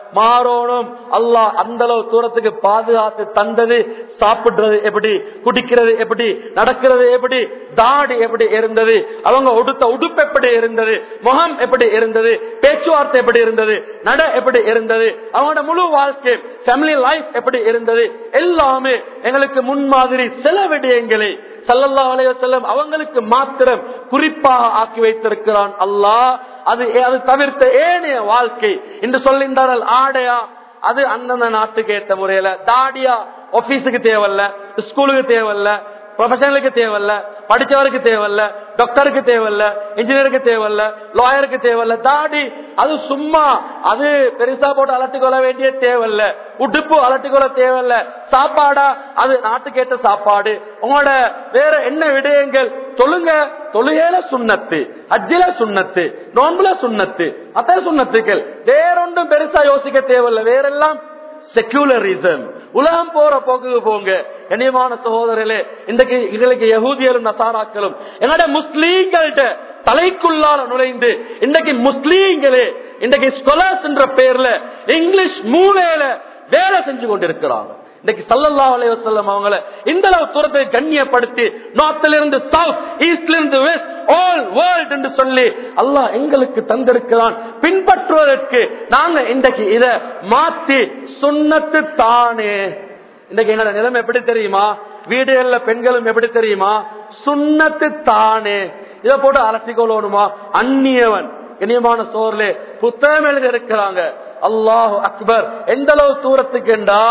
மாறணும் அல்லாஹ் அந்த அளவு தூரத்துக்கு பாதுகாத்து தந்தது சாப்பிடுறது எப்படி குடிக்கிறது எப்படி நடக்கிறது எப்படி தாடி எப்படி இருந்தது அவங்க உடுத்த உடுப்பு எப்படி இருந்தது முகம் எப்படி இருந்தது பேச்சுவார்த்தை எப்படி இருந்தது நட எப்படி இருந்தது அவங்களோட முழு வாழ்க்கை ஃபேமிலி லைஃப் எப்படி இருந்தது எல்லாமே எங்களுக்கு முன்மாதிரி சில விடயங்களை சல்லல்லா அலைவசல்லம் அவங்களுக்கு மாத்திரம் குறிப்பாக ஆக்கி வைத்திருக்கிறான் அல்லாஹ் அது அது தவிர்த்த ஏனைய வாழ்க்கை என்று சொல்லின்றார்கள் ஆடையா அது அந்தந்த நாட்டுக்கு ஏற்ற முறையில தாடியா ஆபீஸுக்கு தேவையில்ல ஸ்கூலுக்கு தேவையில்ல ப்ரொஃபஷனலுக்கு தேவையில்ல படிச்சவருக்கு தேவையில்ல டாக்டருக்கு தேவையில்ல இன்ஜினியருக்கு தேவையில்ல லாயருக்கு தேவையில்ல தாடி அது சும்மா அது பெருசா போட்டு அலட்டிக்கொள்ள வேண்டிய தேவையில்ல உடுப்பு அலட்டிக்கொள்ள தேவையில்ல சாப்பாடா அது நாட்டுக்கேற்ற சாப்பாடு உங்களோட வேற என்ன விடயங்கள் சொல்லுங்க தொழுகையில சுண்ணத்து அஜில சுண்ணத்து நோன்புல சுண்ணத்து அத்தனை சுண்ணத்துக்கள் வேறொன்றும் பெருசா யோசிக்க தேவையில்ல வேறெல்லாம் செக்யூலரிசம் உலகம் போற போக்குக்கு போங்க கண்ணியமான சகோதரர்களே இன்றைக்கு எங்களுக்கு யகூதியரும் நசாராக்களும் என்னோட முஸ்லீம்கள்ட்ட தலைக்குள்ளால நுழைந்து இன்றைக்கு முஸ்லீம்களே இன்றைக்கு ஸ்காலர்ஸ் என்ற பேர்ல இங்கிலீஷ் மூலையில வேலை செஞ்சு கொண்டிருக்கிறாங்க இன்னைக்கு சல்லல்லா அலைவசல்லம் அவங்கள இந்த அளவு தூரத்தை கண்ணியப்படுத்தி நார்த்ல இருந்து சவுத் ஈஸ்ட்ல இருந்து வெஸ்ட் ஆல் வேர்ல்ட் என்று சொல்லி அல்லாஹ் எங்களுக்கு தந்திருக்கிறான் பின்பற்றுவதற்கு நாங்க இன்றைக்கு இத மாத்தி சுண்ணத்து தானே இன்றைக்கு என்னோட நிலைமை எப்படி தெரியுமா வீடுகள்ல பெண்களும் எப்படி தெரியுமா சுண்ணத்து தானே இத போட்டு அலசிக்கொள்ளணுமா அந்நியவன் இனியமான சோர்லே புத்தகம் எழுதி இருக்கிறாங்க அல்லாஹு அக்பர் எந்த அளவு தூரத்துக்குண்டா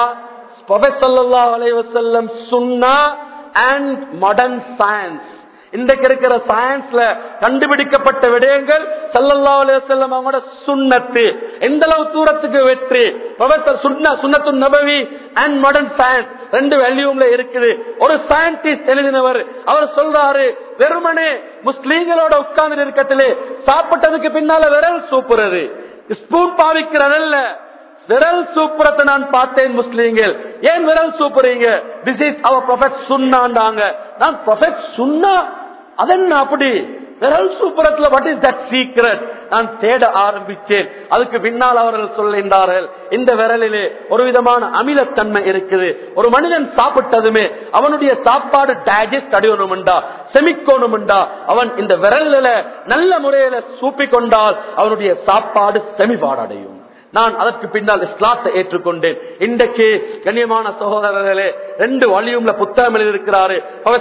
அலைவசல்லம் சுன்னா அண்ட் மாடர்ன் சயின்ஸ் இன்றைக்கு இருக்கிற சயின்ஸ்ல கண்டுபிடிக்கப்பட்ட விடயங்கள் சல்லல்லா அலையம் அவங்களோட சுண்ணத்து எந்த அளவு தூரத்துக்கு வெற்றி சுண்ணத்து நபவி அண்ட் மாடர்ன் சயின்ஸ் ரெண்டு வேல்யூம்ல இருக்குது ஒரு சயின்டிஸ்ட் எழுதினவர் அவர் சொல்றாரு வெறுமனே முஸ்லீம்களோட உட்கார்ந்து இருக்கத்திலே சாப்பிட்டதுக்கு பின்னால விரல் சூப்புறது ஸ்பூன் பாவிக்கிறதல்ல விரல் சூப்புறத்தை நான் பார்த்தேன் முஸ்லீம்கள் ஏன் விரல் சூப்புறீங்க திஸ் இஸ் அவர் ப்ரொஃபெட் சுண்ணாண்டாங்க நான் ப்ரொஃபெட் சுண்ணா அதென்ன அப்படி விரல் சூப்புறத்துல வாட் இஸ் தட் சீக்ரெட் நான் தேட ஆரம்பிச்சேன் அதுக்கு பின்னால் அவர்கள் சொல்கின்றார்கள் இந்த விரலிலே ஒரு விதமான அமிலத்தன்மை இருக்குது ஒரு மனிதன் சாப்பிட்டதுமே அவனுடைய சாப்பாடு டைஜஸ்ட் அடையணும்டா செமிக்கணும்டா அவன் இந்த விரலில நல்ல முறையில சூப்பிக்கொண்டால் அவனுடைய சாப்பாடு செமிபாடு அடையும் நான் அதற்கு பின்னால் இஸ்லாத்தை ஏற்றுக்கொண்டேன் இன்றைக்கு கண்ணியமான சகோதரர்களே ரெண்டு வழியும்ல புத்தகம் எழுதியிருக்கிறாரு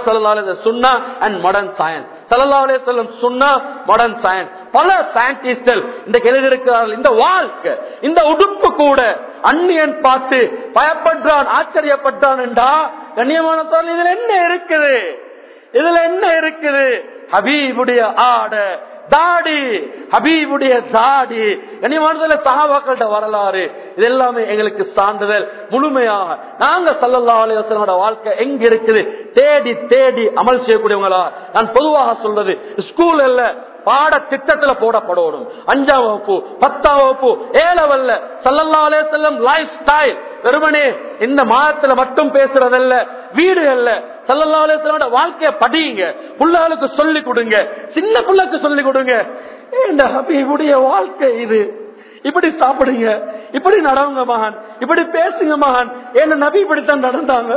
சுன்னா அண்ட் மாடர்ன் சயின்ஸ் சல்லா சொல்லும் சுன்னா மாடர்ன் சயின்ஸ் பல சயின்டிஸ்டல் இன்றைக்கு எழுதியிருக்கிறார்கள் இந்த வாழ்க்கை இந்த உடுப்பு கூட அந்நியன் பார்த்து பயப்படுறான் ஆச்சரியப்பட்டான் என்றா கண்ணியமான சோழல் இதுல என்ன இருக்குது இதுல என்ன இருக்குது ஹபீபுடைய ஆட தாடி ஹபீபுடைய தாடி கனிமானதுல சகாபாக்கள்கிட்ட வரலாறு இது எல்லாமே எங்களுக்கு சான்றிதழ் முழுமையாக நாங்க சல்லல்லா அலையோட வாழ்க்கை எங்க இருக்குது தேடி தேடி அமல் செய்யக்கூடியவங்களா நான் பொதுவாக சொல்றது ஸ்கூல் இல்ல பாட திட்டத்துல போடப்படணும் அஞ்சாம் வகுப்பு பத்தாம் வகுப்பு ஏழவல்ல சல்லல்லா அலே செல்லம் லைஃப் ஸ்டைல் வெறுமனே இந்த மாதத்துல மட்டும் பேசுறதல்ல வீடுகள்ல சல்லல்லா அலேஸ்வரோட வாழ்க்கைய படியுங்க பிள்ளைகளுக்கு சொல்லி கொடுங்க சின்ன பிள்ளைக்கு சொல்லி கொடுங்க இந்த ஹபீபுடைய வாழ்க்கை இது இப்படி சாப்பிடுங்க இப்படி நடவுங்க மகன் இப்படி பேசுங்க மகன் என்ன நபி இப்படித்தான் நடந்தாங்க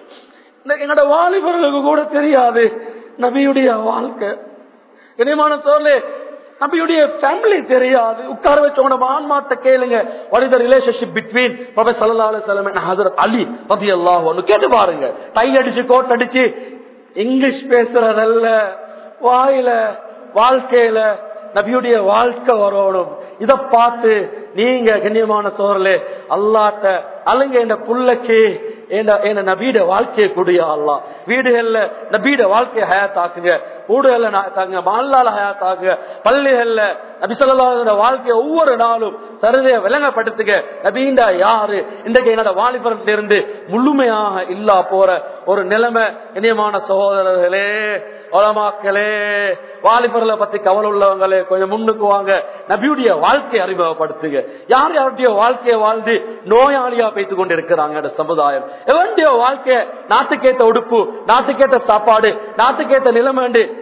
என்னோட வாலிபர்களுக்கு கூட தெரியாது நபியுடைய வாழ்க்கை இனிமான சோர்லே நபியுடைய ஃபேமிலி தெரியாது உட்கார வச்சவங்க ஆன்மாட்ட கேளுங்க what is the relationship between prophet சல்லா அலுவலம் ஹசரத் அலி பதி அல்லாஹ் ஒன்று கேட்டு பாருங்க டை அடிச்சு கோட் அடிச்சு இங்கிலீஷ் பேசுறதல்ல வாயில வாழ்க்கையில நபியுடைய வாழ்க்கை வரணும் இத பார்த்து நீங்க கண்ணியமான சோழலே அல்லாட்ட அலுங்க இந்த புள்ளக்கு என்ன நபீட வாழ்க்கையை கூடிய அல்லா வீடுகள்ல நபீட வாழ்க்கையை ஹயாத்தாக்குங்க ஊடுகள்ல தாங்க மாலால ஹயாத்தாக்குங்க பள்ளிகள்ல நபிசல்லாத வாழ்க்கையை ஒவ்வொரு நாளும் சரிதைய விளங்கப்படுத்துங்க நபீண்டா யாரு இன்றைக்கு என்னோட வாலிபரத்திலிருந்து இருந்து முழுமையாக இல்லா போற ஒரு நிலைமை இனியமான சகோதரர்களே உலமாக்களே வாலிபர்களை பத்தி கவலை உள்ளவங்களே கொஞ்சம் முன்னுக்கு வாங்க நபியுடைய வாழ்க்கையை அறிமுகப்படுத்துங்க யார் யாருடைய வாழ்க்கையை வாழ்ந்து நோயாளியா பேசிக் கொண்டு இருக்கிறாங்க இந்த சமுதாயம் எவனுடைய வாழ்க்கைய நாட்டுக்கேத்த உடுப்பு நாட்டுக்கேத்த சாப்பாடு நாட்டுக்கேத்த நிலைமை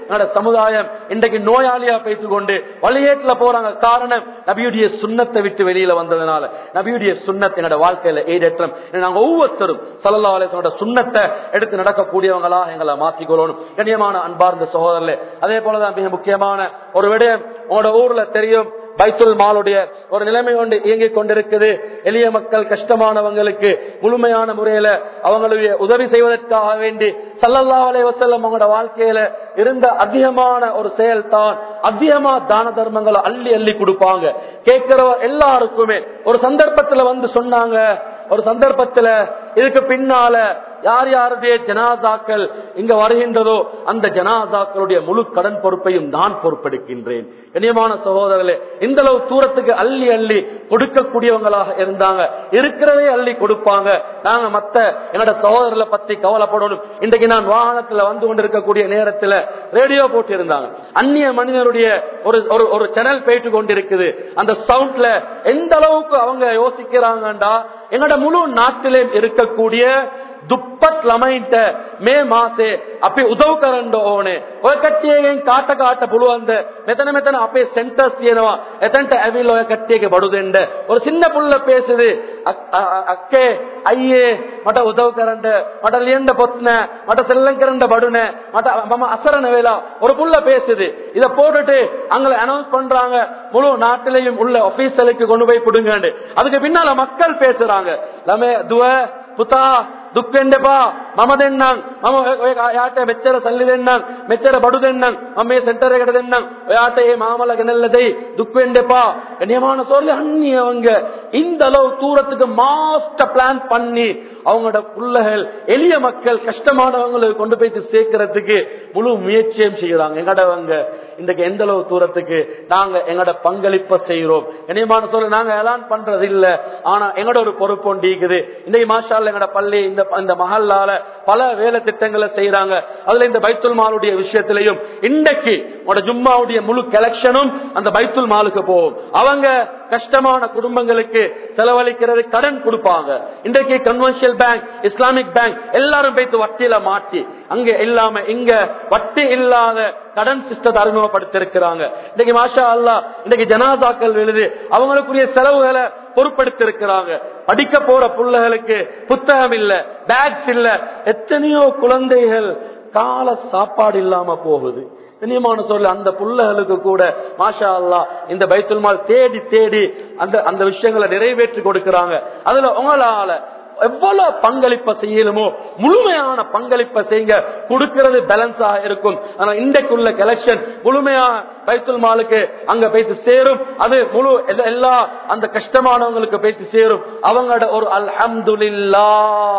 என்னோட சமுதாயம் இன்றைக்கு நோயாளியா பேசிக் கொண்டு வழியேட்டுல போறாங்க காரணம் நபியுடைய சுண்ணத்தை விட்டு வெளியில வந்ததுனால நபியுடைய சுண்ணத் என்னோட வாழ்க்கையில ஏதேற்றம் நாங்க ஒவ்வொருத்தரும் சல்லா அலிஸ்லோட சுண்ணத்தை எடுத்து நடக்கக்கூடியவங்களா எங்களை மாற்றிக்கொள்ளணும் கண்ணியமான அன்பார்ந்த சகோதரர்களே அதே போலதான் மிக முக்கியமான ஒரு விடயம் உங்களோட ஊர்ல தெரியும் பைத்துல் மாலுடைய ஒரு நிலைமை கொண்டு இயங்கிக் கொண்டிருக்குது எளிய மக்கள் கஷ்டமானவங்களுக்கு முழுமையான முறையில அவங்களுடைய உதவி செய்வதற்காக வேண்டி சல்லல்லா அலை வசல்லம் அவங்களோட வாழ்க்கையில இருந்த அதிகமான ஒரு செயல் தான் அதிகமா தான தர்மங்களை அள்ளி அள்ளி கொடுப்பாங்க கேட்கிற எல்லாருக்குமே ஒரு சந்தர்ப்பத்துல வந்து சொன்னாங்க ஒரு சந்தர்ப்பத்துல இதுக்கு பின்னால யார் யாருடைய ஜனாதாக்கள் இங்க வருகின்றதோ அந்த ஜனாதாக்களுடைய முழு கடன் பொறுப்பையும் நான் பொறுப்பெடுக்கின்றேன் கண்ணியமான சகோதரர்களே இந்த அளவு தூரத்துக்கு அள்ளி அள்ளி கொடுக்கக்கூடியவங்களாக இருந்தாங்க இருக்கிறதே அள்ளி கொடுப்பாங்க நாங்க மத்த என்னோட சகோதரர்களை பத்தி கவலைப்படணும் இன்றைக்கு நான் வாகனத்துல வந்து கொண்டிருக்கக்கூடிய நேரத்துல ரேடியோ போட்டு இருந்தாங்க அந்நிய மனிதனுடைய ஒரு ஒரு- ஒரு சேனல் போயிட்டு கொண்டிருக்குது அந்த சவுண்ட்ல எந்த அளவுக்கு அவங்க யோசிக்கிறாங்கண்டா எங்களோட முழு நாட்டிலே இருக்கக்கூடிய දුප්පත් ළමයින්ට මේ මාසේ අපි උදව් කරන්න ඕනේ. ඔය කට්ටියගෙන් කාට කාට පුළුවන්ද? මෙතන මෙතන අපේ සෙන්ටර්ස් තියෙනවා. එතනට ඇවිල්ලා ඔය කට්ටියගේ බඩු දෙන්න. ஒரு சின்ன புள்ள பேசுது "அக்- அ- அ- අක්කේ අයියේ මට උදව් කරන්න මට ලියන්න පොත් නෑ මට සෙල්ලම් කරන්න බඩු නෑ මට මම අසරණ වෙලා ஒரு புள்ள பேசுது இத போட்டுட்டு அங்க அனௌன்ஸ் பண்றாங்க முழு நாட்டிலையும் உள்ள ஆபீஸ்களுக்கு கொண்டு போய் புடுங்க அதுக்கு பின்னால மக்கள் பேசுறாங்க லமே துவ පුතා දුක් වෙන්න එපා මම දෙන්නම් මම ඔය- ඔය යාට මෙච්චර සල්ලි දෙන්නම් මෙච්චර බඩු දෙන්නම් මම මේ සෙන්ටර් එකට දෙන්නම් ඔයාට මේ මාමල ගෙනල්ල දෙයි දුක් වෙන්න එපா கண்ணியமான சொல்லி அந்நியவங்க இந்த அளவு தூரத்துக்கு மாஸ்டர் பிளான் பண்ணி அவங்களோட பிள்ளைகள் எளிய மக்கள் கஷ்டமானவங்களுக்கு கொண்டு போய் சேர்க்கறதுக்கு முழு முயற்சியும் செய்யறாங்க எங்கடவங்க இன்றைக்கு எந்த அளவு தூரத்துக்கு நாங்க எங்கட பங்களிப்ப செய்யறோம் கண்ணியமான சொல்ல நாங்க எலான் பண்றது இல்ல ஆனா எங்கட ஒரு பொறுப்பு ஒன்று இருக்குது இன்னைக்கு மாஷால் எங்கட பள்ளி இந்த இந்த மஹல்லால பல வேலை திட்டங்களை செய்யறாங்க அதுல இந்த பைத்துல் மாலுடைய விஷயத்திலையும் இன்றைக்கு உங்களோட ஜும்மாவுடைய முழு கலெக்ஷனும் அந்த பைத்துல் மாலுக்கு போகும் அவங்க கஷ்டமான குடும்பங்களுக்கு செலவழிக்கிறது கடன் கொடுப்பாங்க இன்றைக்கு கன்வென்ஷியல் பேங்க் இஸ்லாமிக் பேங்க் எல்லாரும் போய்த்து வட்டியில மாட்டி அங்க இல்லாம இங்க வட்டி இல்லாத கடன் சிஸ்டத்தை அறிமுகப்படுத்திருக்கிறாங்க இன்னைக்கு மாஷா அல்லா இன்னைக்கு ஜனாதாக்கள் எழுது அவங்களுக்குரிய செலவுகளை பொறுப்படுத்திருக்கிறாங்க படிக்க போற பிள்ளைகளுக்கு புத்தகம் இல்ல பேக்ஸ் இல்ல எத்தனையோ குழந்தைகள் கால சாப்பாடு இல்லாம போகுது கண்ணியமான சொல்ல அந்த புள்ளகளுக்கு கூட மாஷா அல்லா இந்த பைத்துல் மால் தேடி தேடி அந்த அந்த விஷயங்களை நிறைவேற்றி கொடுக்கறாங்க அதுல உங்களால எவ்வளவு பங்களிப்ப செய்யலுமோ முழுமையான பங்களிப்ப செய்யுங்க கொடுக்கிறது பேலன்ஸா இருக்கும் ஆனா இன்றைக்குள்ள கலெக்ஷன் முழுமையா பைத்துல் மாலுக்கு அங்க போயிட்டு சேரும் அது முழு எல்லா- எல்லா அந்த கஷ்டமானவங்களுக்கு போயிட்டு சேரும் அவங்களோட ஒரு அல்ஹம்துலில்லா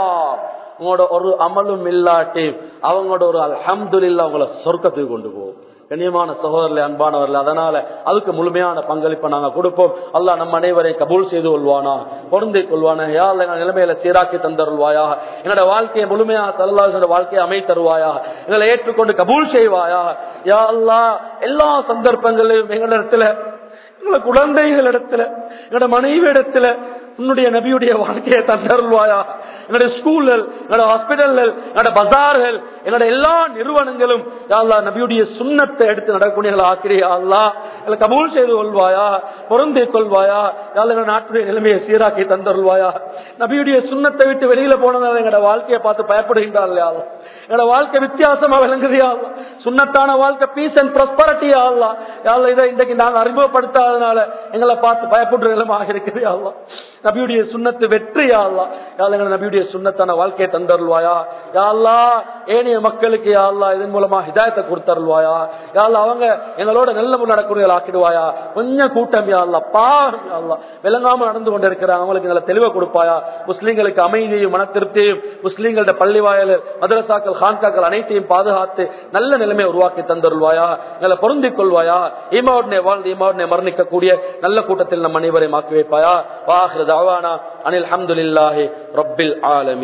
உங்களோட ஒரு அமலும் இல்லாட்டி அவங்களோட ஒரு அல்ஹம்துலில்லா உங்களை சொர்க்கத்துக்கு கொண்டு போகும் கண்ணியமான சகோதரர்களே அன்பானவர்கள் அதனால அதுக்கு முழுமையான பங்களிப்பை நாங்க கொடுப்போம் அல்லாஹ் நம்ம அனைவரை கபூல் செய்து கொள்வானா பொருந்திக் கொள்வானா யா அல்லாஹ் எங்கள் நிலைமையில சீராக்கி தந்தருள்வாயா என்னோட வாழ்க்கையை முழுமையாக தல்லாசோட வாழ்க்கையை அமை தருவாயா எங்களை ஏற்றுக்கொண்டு கபூல் செய்வாயா யா அல்லாஹ் எல்லா சந்தர்ப்பங்களிலும் எங்களிடத்துல எங்களை குழந்தைகள் இடத்துல எங்களோட மனைவி இடத்துல உன்னுடைய நபியுடைய வாழ்க்கையை தந்தருள்வாயா எங்களுடைய ஸ்கூல்கள் எங்களோட ஹாஸ்பிட்டல்கள் எங்களோட பஜார்கள் எங்களோட எல்லா நிறுவனங்களும் யா அல்லாஹ் நபியுடைய சுண்ணத்தை எடுத்து நடக்கக்கூடிய ஆக்கிரியா அல்லா எங்களை கபூல் செய்து கொள்வாயா பொருந்திக் கொள்வாயா யா அல்லாஹ் எங்களோட நாட்டுடைய நிலைமையை சீராக்கி தந்தருள்வாயா நபியுடைய சுண்ணத்தை விட்டு வெளியில போனதால எங்களோட வாழ்க்கையை பார்த்து பயப்படுகின்றாள் யா அல்லாஹ். எங்களோட வாழ்க்கை வித்தியாசமா விளங்குதியா அல்லா சுண்ணத்தான வாழ்க்கை பீஸ் அண்ட் ப்ராஸ்பரிட்டியா அல்லா யாழ்ல இதை இன்றைக்கு நாங்க அறிமுகப்படுத்தாதனால எங்களை பார்த்து பயப்படுற நிலமாக இருக்குது அல்லா நபியுடைய சுண்ணத்து வெற்றியா அல்லா யாழ் எங்களை நபியுடைய சுண்ணத்தான வாழ்க்கையை தந்தருள்வாயா யாழ்லா ஏனைய மக்களுக்கு யாழ்லா இதன் மூலமா ஹிதாயத்தை கொடுத்தருள்வாயா யாழ்லா அவங்க எங்களோட நல்ல முறை நடக்கூடிய ஆக்கிடுவாயா கொஞ்சம் கூட்டம் யாழ்லா பாருங்க யாழ்லா விளங்காம நடந்து கொண்டிருக்கிறாங்க அவங்களுக்கு நல்ல தெளிவை கொடுப்பாயா முஸ்லீம்களுக்கு அமைதியையும் மன திருப்தியையும் முஸ்லீம்களோட பள்ளி வாயல் மதரசாக்கள் ஹான்காக்கள் அனைத்தையும் பாதுகாத்து நல்ல நிலைமையை உருவாக்கி தந்தருள்வாயா எங்களை பொருந்திக் கொள்வாயா ஈமாவுடனே வாழ்ந்து ஈமாவுடனே மரணிக்கக்கூடிய நல்ல கூட்டத்தில் நம் அனைவரையும் ஆக்கி வைப்பாயா வாஹ்ரு தாவானா அனில் அஹமதுல்லாஹி ரப்பில் ஆலமி